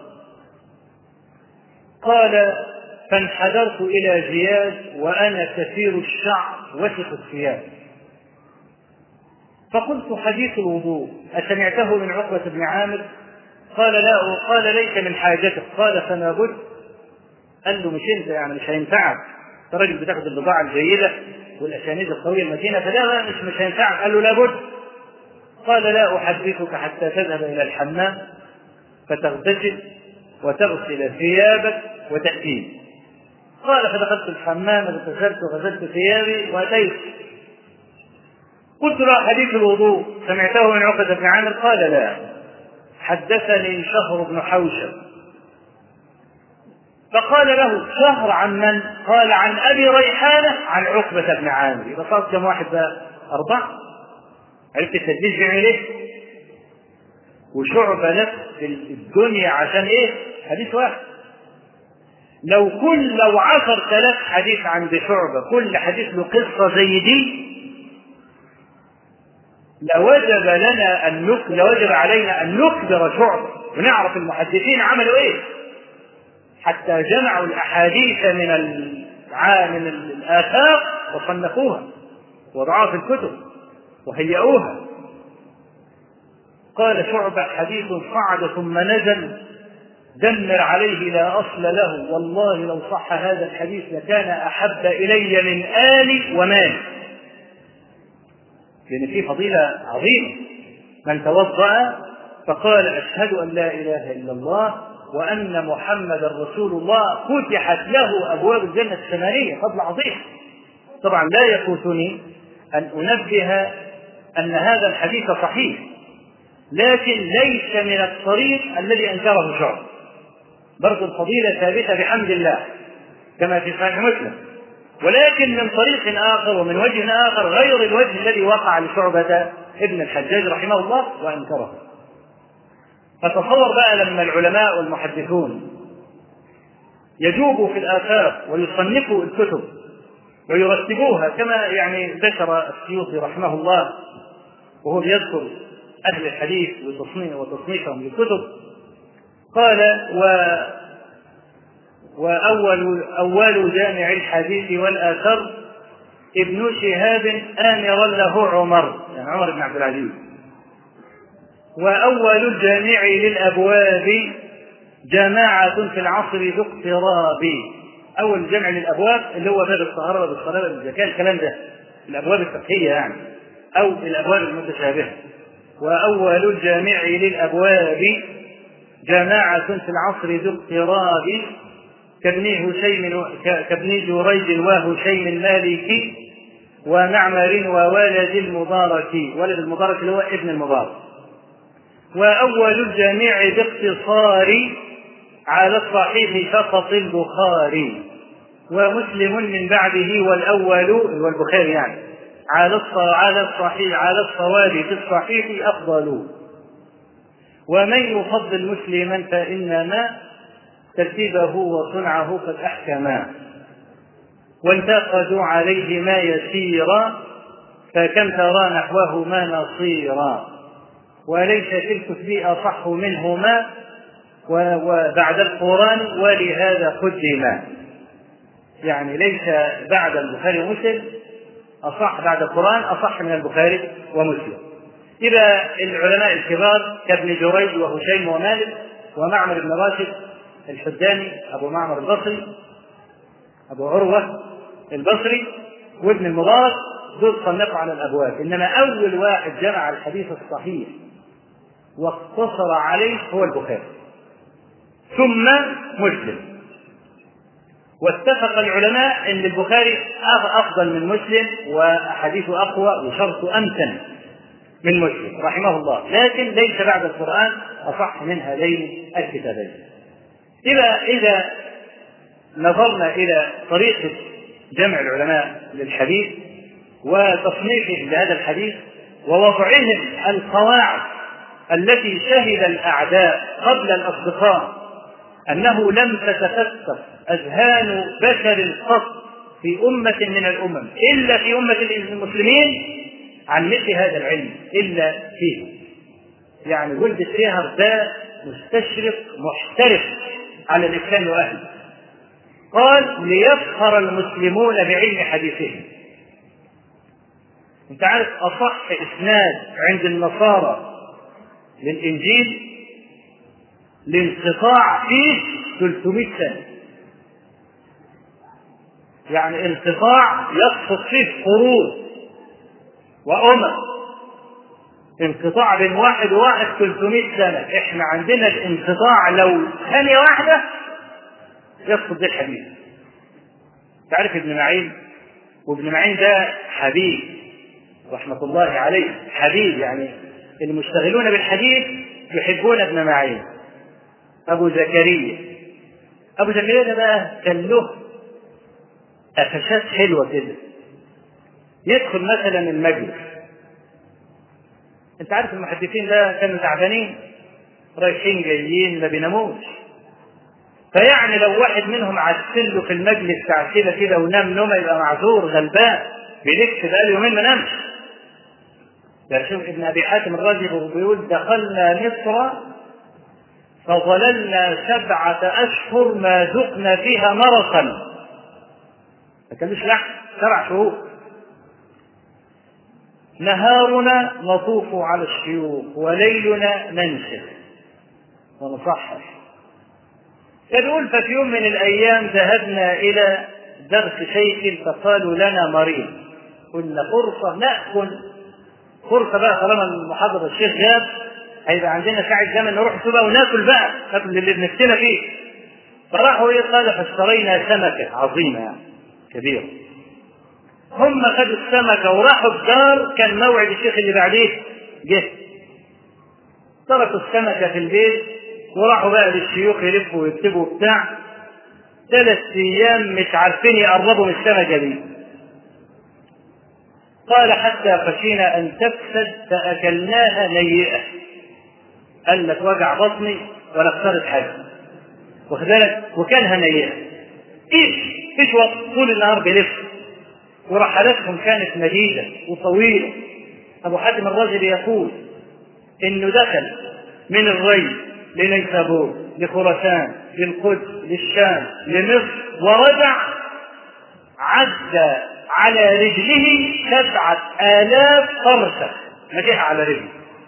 قال فانحدرت إلى زياد وأنا كثير الشعر وثق الثياب فقلت حديث الوضوء أسمعته من عقبة بن عامر قال لا قال ليس من حاجتك قال فما بد قال له مش انت يعني مش هينفعك انت راجل بتاخد البضاعة الجيدة والأسانيد القوية المتينة فده مش مش هينفعك قال له لابد قال لا أحدثك حتى تذهب إلى الحمام فتغتسل وتغسل ثيابك وتأتيني قال فدخلت الحمام اغتسلت وغسلت ثيابي وأتيت قلت له حديث الوضوء سمعته من عقبة بن عامر قال لا حدثني شهر بن حوشب فقال له شهر عن من؟ قال عن ابي ريحانه عن عقبه بن عامر يبقى صار كم واحد بقى؟ اربعه عرفت التدليس بيعمل ايه؟ وشعبه نفس الدنيا عشان ايه؟ حديث واحد لو كل لو عشر ثلاث حديث عند شعبه كل حديث له قصه زي دي لوجب لنا أن نك... لوجب علينا أن نخبر شعبة ونعرف المحدثين عملوا إيه حتى جمعوا الأحاديث من الع... من الآثار وصنفوها وضعوها في الكتب وهيئوها قال شعبة حديث صعد ثم نزل دمر عليه لا أصل له والله لو صح هذا الحديث لكان أحب إلي من آلي ومالي لأن فيه فضيلة عظيمة من توضأ فقال أشهد أن لا إله إلا الله وأن محمدا رسول الله فتحت له أبواب الجنة الثمانية فضل عظيم طبعا لا يفوتني أن أنبه أن هذا الحديث صحيح لكن ليس من الطريق الذي أنكره شعب برضو الفضيلة ثابتة بحمد الله كما في صحيح مسلم ولكن من طريق آخر ومن وجه آخر غير الوجه الذي وقع لشعبة ابن الحجاج رحمه الله وأنكره فتصور بقى لما العلماء والمحدثون يجوبوا في الآثار ويصنفوا الكتب ويرتبوها كما يعني ذكر السيوطي رحمه الله وهو يذكر أهل الحديث وتصنيفهم للكتب قال و وأول أول جامع الحديث والآثر ابن شهاب آمرا له عمر يعني عمر بن عبد العزيز وأول الجامع للأبواب جماعة في العصر ذو اقتراب أول جمع للأبواب اللي هو باب الطهارة باب الصلاة باب الزكاة الكلام ده الأبواب الفقهية يعني أو الأبواب المتشابهة وأول الجامع للأبواب جماعة في العصر ذو اقتراب كابن هشيم كابن جريج وهشيم المالكي ومعمر وولد المبارك ولد المبارك اللي هو ابن المبارك وأول الجميع باختصار على الصحيح فقط البخاري ومسلم من بعده والأول هو البخاري يعني على على الصحيح على الصواب في الصحيح أفضل ومن يفضل مسلما فإنما ترتيبه وصنعه قد أحكما وانتقدوا عليه ما يسيرا فكم ترى نحوه ما نصيرا وليس في الكتب أصح منهما وبعد القرآن ولهذا قدما يعني ليس بعد البخاري ومسلم أصح بعد القرآن أصح من البخاري ومسلم إذا العلماء الكبار كابن جريج وهشيم ومالك ومعمر بن راشد الحداني أبو معمر البصري أبو عروة البصري وابن المبارك دول صنفوا على الأبواب إنما أول واحد جمع الحديث الصحيح واقتصر عليه هو البخاري ثم مسلم واتفق العلماء ان البخاري افضل من مسلم واحاديثه اقوى وشرطه امتن من مسلم رحمه الله لكن ليس بعد القران اصح من هذين الكتابين اذا اذا نظرنا الى طريقه جمع العلماء للحديث وتصنيفهم لهذا الحديث ووضعهم القواعد التي شهد الاعداء قبل الاصدقاء انه لم تتفتت اذهان بشر قط في امه من الامم الا في امه المسلمين عن مثل هذا العلم الا فيه يعني ولد الشهر ده مستشرق محترف على الاسلام واهله قال ليفخر المسلمون بعلم حديثهم انت عارف اصح اسناد عند النصارى للانجيل الانقطاع فيه 300 سنه يعني انقطاع يقصد فيه قرون وامم انقطاع بين واحد وواحد 300 سنه احنا عندنا الانقطاع لو ثانيه واحده يقصد ده الحديث تعرف ابن معين وابن معين ده حبيب رحمة الله عليه حبيب يعني المشتغلون بالحديث يحبون ابن معين أبو زكريا أبو زكريا ده بقى كان له قفشات حلوة كده يدخل مثلا المجلس أنت عارف المحدثين ده كانوا تعبانين رايحين جايين ما بيناموش فيعني لو واحد منهم عسل له في المجلس تعسيله كده ونام نومه يبقى معذور غلبان بيلف بقى يومين ما نامش ده شوف ابن ابي حاتم الرازي بيقول دخلنا مصر فظللنا سبعة أشهر ما ذقنا فيها مرقا ما كانش لحم سبع شهور نهارنا نطوف على الشيوخ وليلنا ننشف ونصحح فبيقول ففي يوم من الأيام ذهبنا إلى درس شيخ فقالوا لنا مريض قلنا فرصة نأكل فرصة بقى طالما المحاضرة الشيخ جاب هيبقى عندنا ساعة زمن نروح سوبا وناكل بقى ناكل اللي بنفسنا فيه فراحوا ايه قال فاشترينا سمكة عظيمة يعني كبيرة هم خدوا السمكة وراحوا الدار كان موعد الشيخ اللي بعديه جه تركوا السمكة في البيت وراحوا بقى للشيوخ يلفوا ويكتبوا بتاع ثلاث ايام مش عارفين يقربوا من السمكة دي قال حتى خشينا ان تفسد فاكلناها نيئة قال لك وجع بطني ولا اختارت حاجة واخد بالك وكانها نيئة ايش ايش وقت طول النهار بيلف ورحلاتهم كانت مديدة وطويلة أبو حاتم الرازي يقول إنه دخل من الري لنيسابور لخراسان للقدس للشام لمصر ورجع عد على رجله سبعة آلاف فرسة مشيها على رجله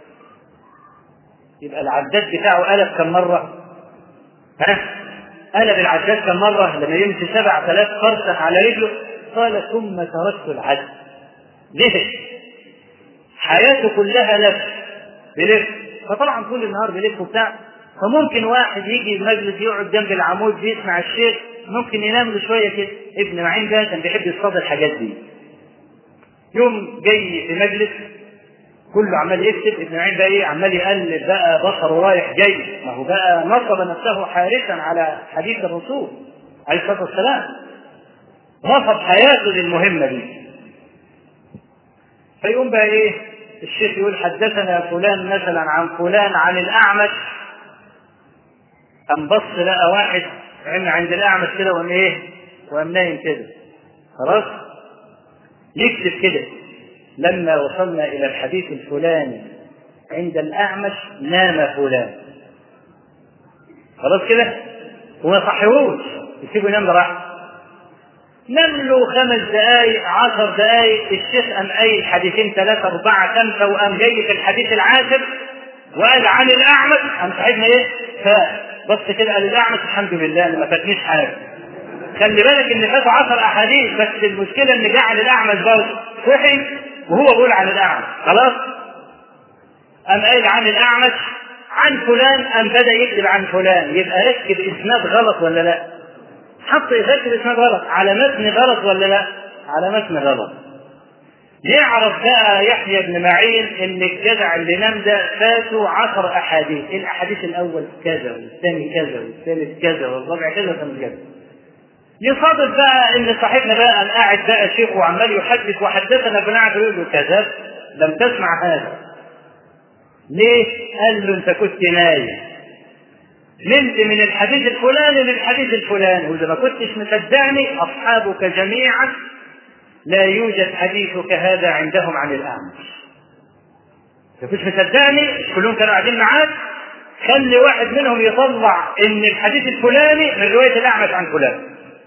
يبقى العداد بتاعه قلب كم مرة؟ ها؟ قلب العداد كم مرة لما يمشي سبعة آلاف فرسة على رجله قال ثم تركت العدل ليه؟ حياته كلها لف بلف فطبعا طول النهار بيلف وبتاع فممكن واحد يجي المجلس يقعد جنب العمود بيسمع الشيخ ممكن ينام له شويه كده ابن معين ده كان بيحب يصطاد الحاجات دي يوم جاي في مجلس كله عمال يكتب ابن معين بقى ايه عمال يقلب بقى بصره رايح جاي ما هو بقى نصب نفسه حارسا على حديث الرسول عليه الصلاه والسلام نصب حياته للمهمه دي فيقوم بقى ايه الشيخ يقول حدثنا فلان مثلا عن فلان عن الاعمش قام بص لقى واحد عند عند الاعمش كده وقام ايه وقام نايم كده خلاص يكتب كده لما وصلنا الى الحديث الفلاني عند الاعمش نام فلان خلاص كده وما صحيهوش يسيبه ينام براحته نام له خمس دقايق عشر دقايق الشيخ قام قايل حديثين ثلاثة أربعة خمسة وقام جاي في الحديث العاشر وقال عن الأعمش قام صاحبنا إيه؟ فبص كده قال الأعمش الحمد لله أنا ما فاتنيش حاجة خلي بالك إن فاتوا عشر أحاديث بس المشكلة إن جه عن الأعمش برضه صحي وهو بيقول عن الأعمش خلاص؟ قام قايل عن الأعمش عن فلان قام بدأ يكتب عن فلان يبقى ركب إسناد غلط ولا لا؟ حط يركب اسناد غلط على متن غلط ولا لا؟ على متن غلط. يعرف بقى يحيى بن معين ان الجدع اللي نام ده فاتوا عشر احاديث، الاحاديث الاول كذا والثاني كذا والثالث كذا والرابع كذا والخامس كذا. يصادف بقى ان صاحبنا بقى قام قاعد بقى شيخ وعمال يحدث وحدثنا بنعم يقول له كذب لم تسمع هذا. ليه؟ قال له انت كنت نايم. نمت من الحديث الفلاني للحديث الفلاني واذا ما كنتش مصدقني اصحابك جميعا لا يوجد حديثك هذا عندهم عن الاعمش اذا كنت مصدقني كلهم كانوا قاعدين معاك خلي واحد منهم يطلع ان الحديث الفلاني من روايه الاعمش عن فلان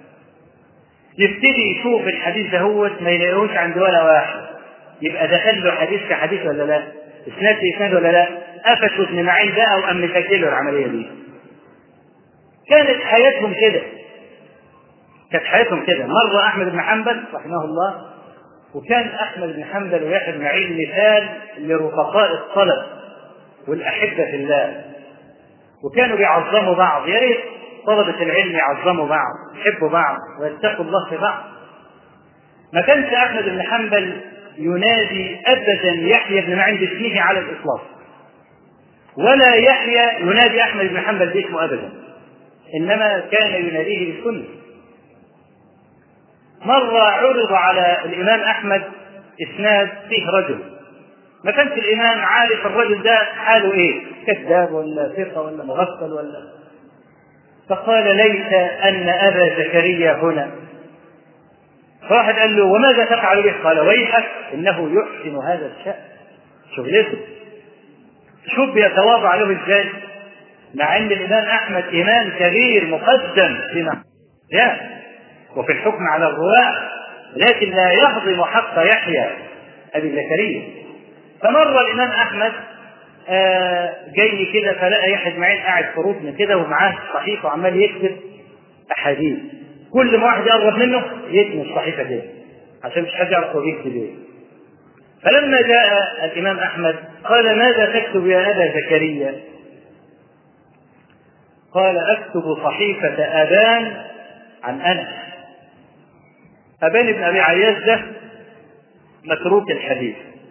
يبتدي يشوف الحديث ده هو ما يلاقيهوش عند ولا واحد يبقى دخل له حديث كحديث ولا لا؟ اسناد اسناد ولا لا؟ قفش ابن معين بقى وقام مسجله العمليه دي كانت حياتهم كده كانت حياتهم كده مرة أحمد بن حنبل رحمه الله وكان أحمد بن حنبل ويحيى بن معين مثال لرفقاء الطلب والأحبة في الله وكانوا بيعظموا بعض يا ريت طلبة العلم يعظموا بعض يحبوا بعض ويتقوا الله في بعض ما كانش أحمد بن حنبل ينادي أبدا يحيى بن معين باسمه على الإطلاق ولا يحيى ينادي أحمد بن حنبل باسمه أبدا إنما كان يناديه بالسنة مرة عرض على الإمام أحمد إسناد فيه رجل ما كانش الإمام عارف الرجل ده حاله إيه كذاب ولا ثقة ولا مغفل ولا فقال ليس أن أبا زكريا هنا فواحد قال له وماذا تفعل به؟ قال ويحك إنه يحسن هذا الشأن شغلته شوف بيتواضع له ازاي مع ان الامام احمد امام كبير مقدم في نحو وفي الحكم على الرواة لكن لا يهضم حق يحيى ابي زكريا فمر الامام احمد آه جاي كده فلقى يحيى معين قاعد في ركن كده ومعاه صحيفه وعمال يكتب احاديث كل ما واحد يقرب منه يكتب الصحيفه كده عشان مش حد يعرف هو بيكتب ايه فلما جاء الامام احمد قال ماذا تكتب يا ابا زكريا قال اكتب صحيفه ابان عن انس ابان بن ابي عياش ده متروك الحديث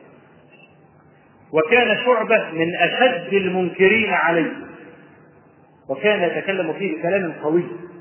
وكان شعبة من أشد المنكرين عليه وكان يتكلم فيه بكلام قوي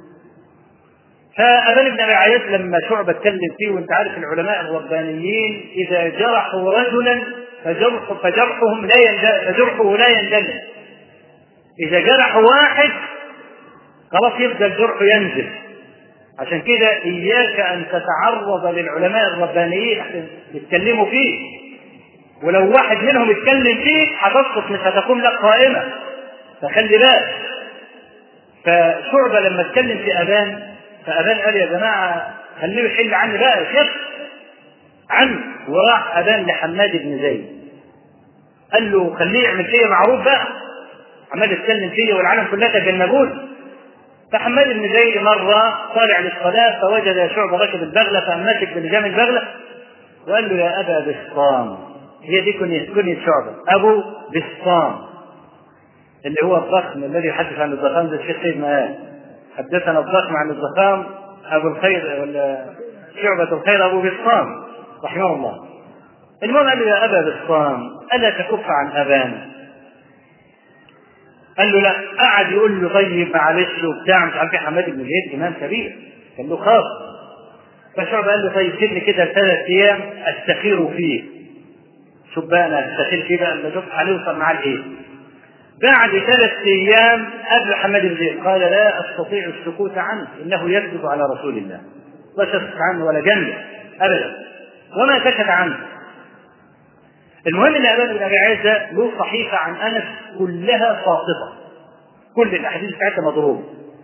فأبان بن أبي عياش لما شعبة اتكلم فيه وأنت عارف العلماء الربانيين إذا جرحوا رجلا فجرح فجرحهم لا يندل فجرحه لا يندل إذا جرحوا واحد خلاص يبدأ الجرح ينزل عشان كده إياك أن تتعرض للعلماء الربانيين عشان يتكلموا فيه ولو واحد منهم اتكلم فيك هتسقط مش هتقوم لك قائمة فخلي بالك فشعبة لما اتكلم في أبان فأبان قال يا جماعة خليه يحل عني بقى يا شيخ عني وراح أبان لحماد بن زيد قال له خليه يعمل فيا معروف بقى عمال يتكلم فيا والعالم كلها تجنبوني فحماد بن زيد مرة طالع للصلاة فوجد شعبة راكب البغلة فأمسك بلجام البغلة وقال له يا أبا بسطام هي دي كنية كنية شعبة أبو بسطام اللي هو الضخم الذي يحدث عن الضخام ده الشيخ سيد قال حدثنا الضخم عن الضخام أبو الخير ولا شعبة الخير أبو بسطام رحمه الله المهم قال له يا أبا بسطام ألا تكف عن أبانا قال له لا قعد يقول له طيب معلش وبتاع مش عارف ايه حماد بن زيد امام كبير كان له خاص فشعب قال له طيب سيبني كده ثلاث ايام استخير فيه شوف بقى انا استخير فيه بقى اما اشوف هنوصل معاه لايه بعد ثلاث ايام قبل حماد بن زيد قال لا استطيع السكوت عنه انه يكذب على رسول الله لا تسكت عنه ولا جنة ابدا وما سكت عنه المهم ان ابان بن ابي عيسى له صحيفه عن انس كلها ساقطه كل الاحاديث بتاعتها مضروبه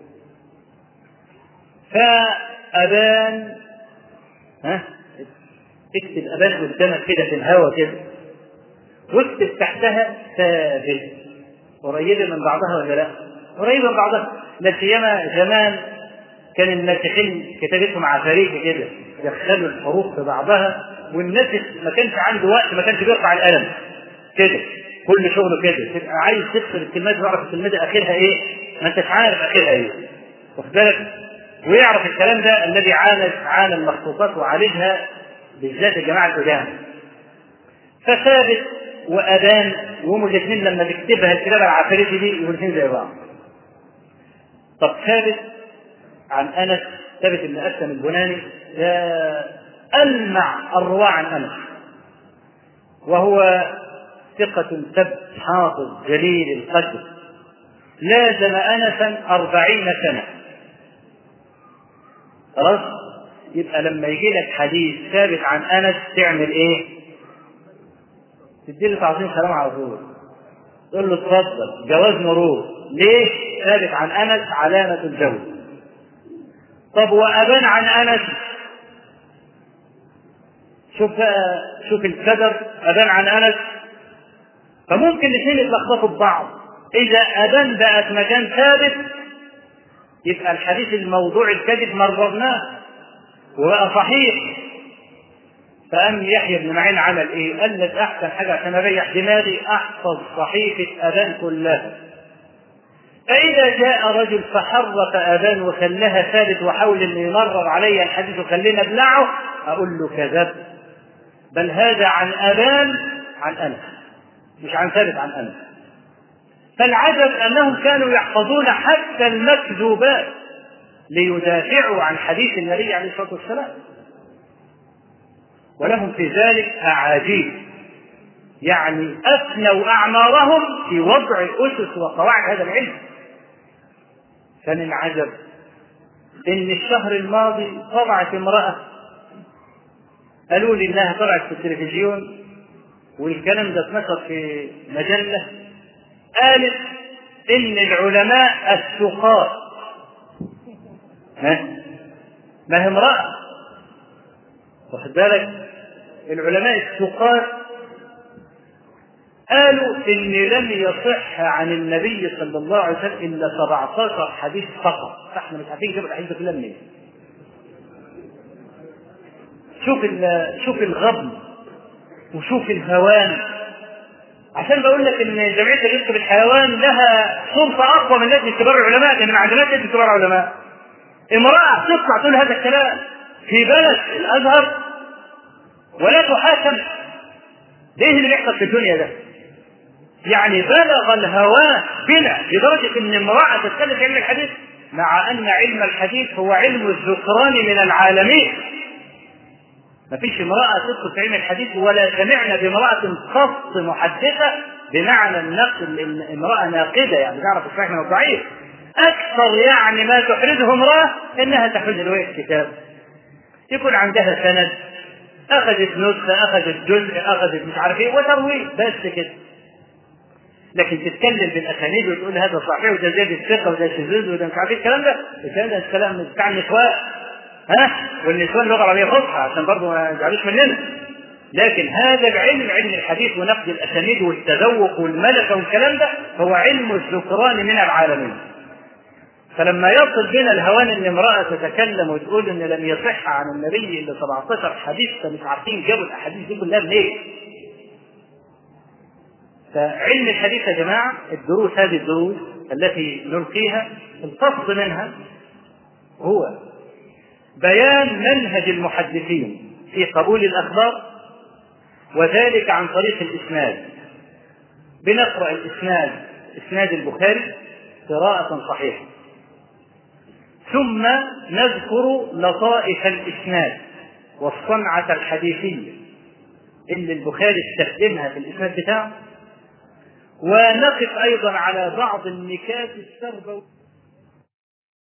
فابان ها اكتب ابان قدامك كده في الهواء كده واكتب تحتها ثابت قريبه من بعضها ولا لا؟ قريبه من بعضها لا سيما زمان كان الناسخين كتابتهم عفاريت كده يدخلوا الحروف في بعضها والناسخ ما كانش عنده وقت ما كانش بيرفع القلم كده كل شغله كده تبقى عايز تكسر الكلمات ويعرف الكلمه دي اخرها ايه ما انتش عارف اخرها ايه واخد بالك ويعرف الكلام ده الذي عالج عالم المخطوطات وعالجها بالذات الجماعه القدام فثابت وأذان وهم الاثنين لما بيكتبها الكتابة العفاريتي دي يبقوا الاثنين زي بعض. طب ثابت عن أنس ثابت بن أسلم البناني ده ألمع الرواة عن أنس وهو ثقة ثبت حافظ جليل القدر لازم أنسا أربعين سنة خلاص يبقى لما يجي لك حديث ثابت عن أنس تعمل إيه؟ تديله تعظيم سلام على طول تقول له اتفضل جواز مرور ليه؟ ثابت عن أنس علامة الجوز طب وأبان عن أنس شوف بقى شوف الكدر أبان عن أنس فممكن الاثنين يتلخبطوا ببعض إذا أبان بقت مكان ثابت يبقى الحديث الموضوع الكذب مررناه وبقى صحيح فقام يحيى بن معين عمل ايه؟ قال لك احسن حاجه عشان اريح دماغي احفظ صحيفه اذان كلها. فاذا جاء رجل فحرف اذان وخلاها ثابت وحاول انه يمرر علي الحديث وخلينا ابلعه اقول له كذبت. بل هذا عن اذان عن انس مش عن ثابت عن انس. فالعجب انهم كانوا يحفظون حتى المكذوبات ليدافعوا عن حديث النبي عليه الصلاه والسلام. ولهم في ذلك أعاجيب يعني أفنوا أعمارهم في وضع أسس وقواعد هذا العلم فمن عجب إن الشهر الماضي طلعت امرأة قالوا لي إنها طلعت في التلفزيون والكلام ده اتنشر في مجلة قالت إن العلماء السقاة ها ما هي امرأة واخد بالك العلماء السقاة قالوا ان لم يصح عن النبي صلى الله عليه وسلم الا 17 حديث فقط فاحنا مش عارفين نجيب الحديث ده كلها منين شوف شوف الغبن وشوف الهوان عشان بقول لك ان جمعيه الرزق بالحيوان لها سلطه اقوى من لجنه كبار العلماء لان ما عندناش لجنه كبار العلماء امراه تطلع تقول هذا الكلام في بلد الازهر ولا تحاكم ده ايه اللي بيحصل في الدنيا ده يعني بلغ الهوان بنا لدرجة ان امرأة تتكلم في علم الحديث مع ان علم الحديث هو علم الذكران من العالمين ما فيش امرأة تدخل في علم الحديث ولا سمعنا بامرأة خص محدثة بمعنى النقل ان امرأة ناقدة يعني تعرف الصحيح من الضعيف أكثر يعني ما تحرزه امرأة إنها تحرز رواية كتاب يكون عندها سند أخذت نسخة أخذت جزء أخذت مش عارف إيه وتروي بس كده لكن تتكلم بالاسانيد وتقول هذا صحيح وده زاد الثقه وده شذوذ وده مش عارف ايه الكلام ده الكلام ده الكلام بتاع النسوان ها والنسوان لغه عربيه فصحى عشان برضه ما يزعلوش مننا لكن هذا العلم علم الحديث ونقد الاسانيد والتذوق والملكه والكلام ده هو علم الذكران من العالمين فلما يصل بنا الهوان ان امراه تتكلم وتقول ان لم يصح عن النبي الا 17 حديث فمش عارفين جابوا الاحاديث دي كلها منين؟ فعلم الحديث يا جماعة الدروس هذه الدروس التي نلقيها القصد منها هو بيان منهج المحدثين في قبول الأخبار وذلك عن طريق الإسناد بنقرأ الإسناد إسناد البخاري قراءة صحيحة ثم نذكر لطائف الإسناد والصنعة الحديثية اللي البخاري استخدمها في الإسناد بتاعه ونقف أيضا على بعض النكات التربوية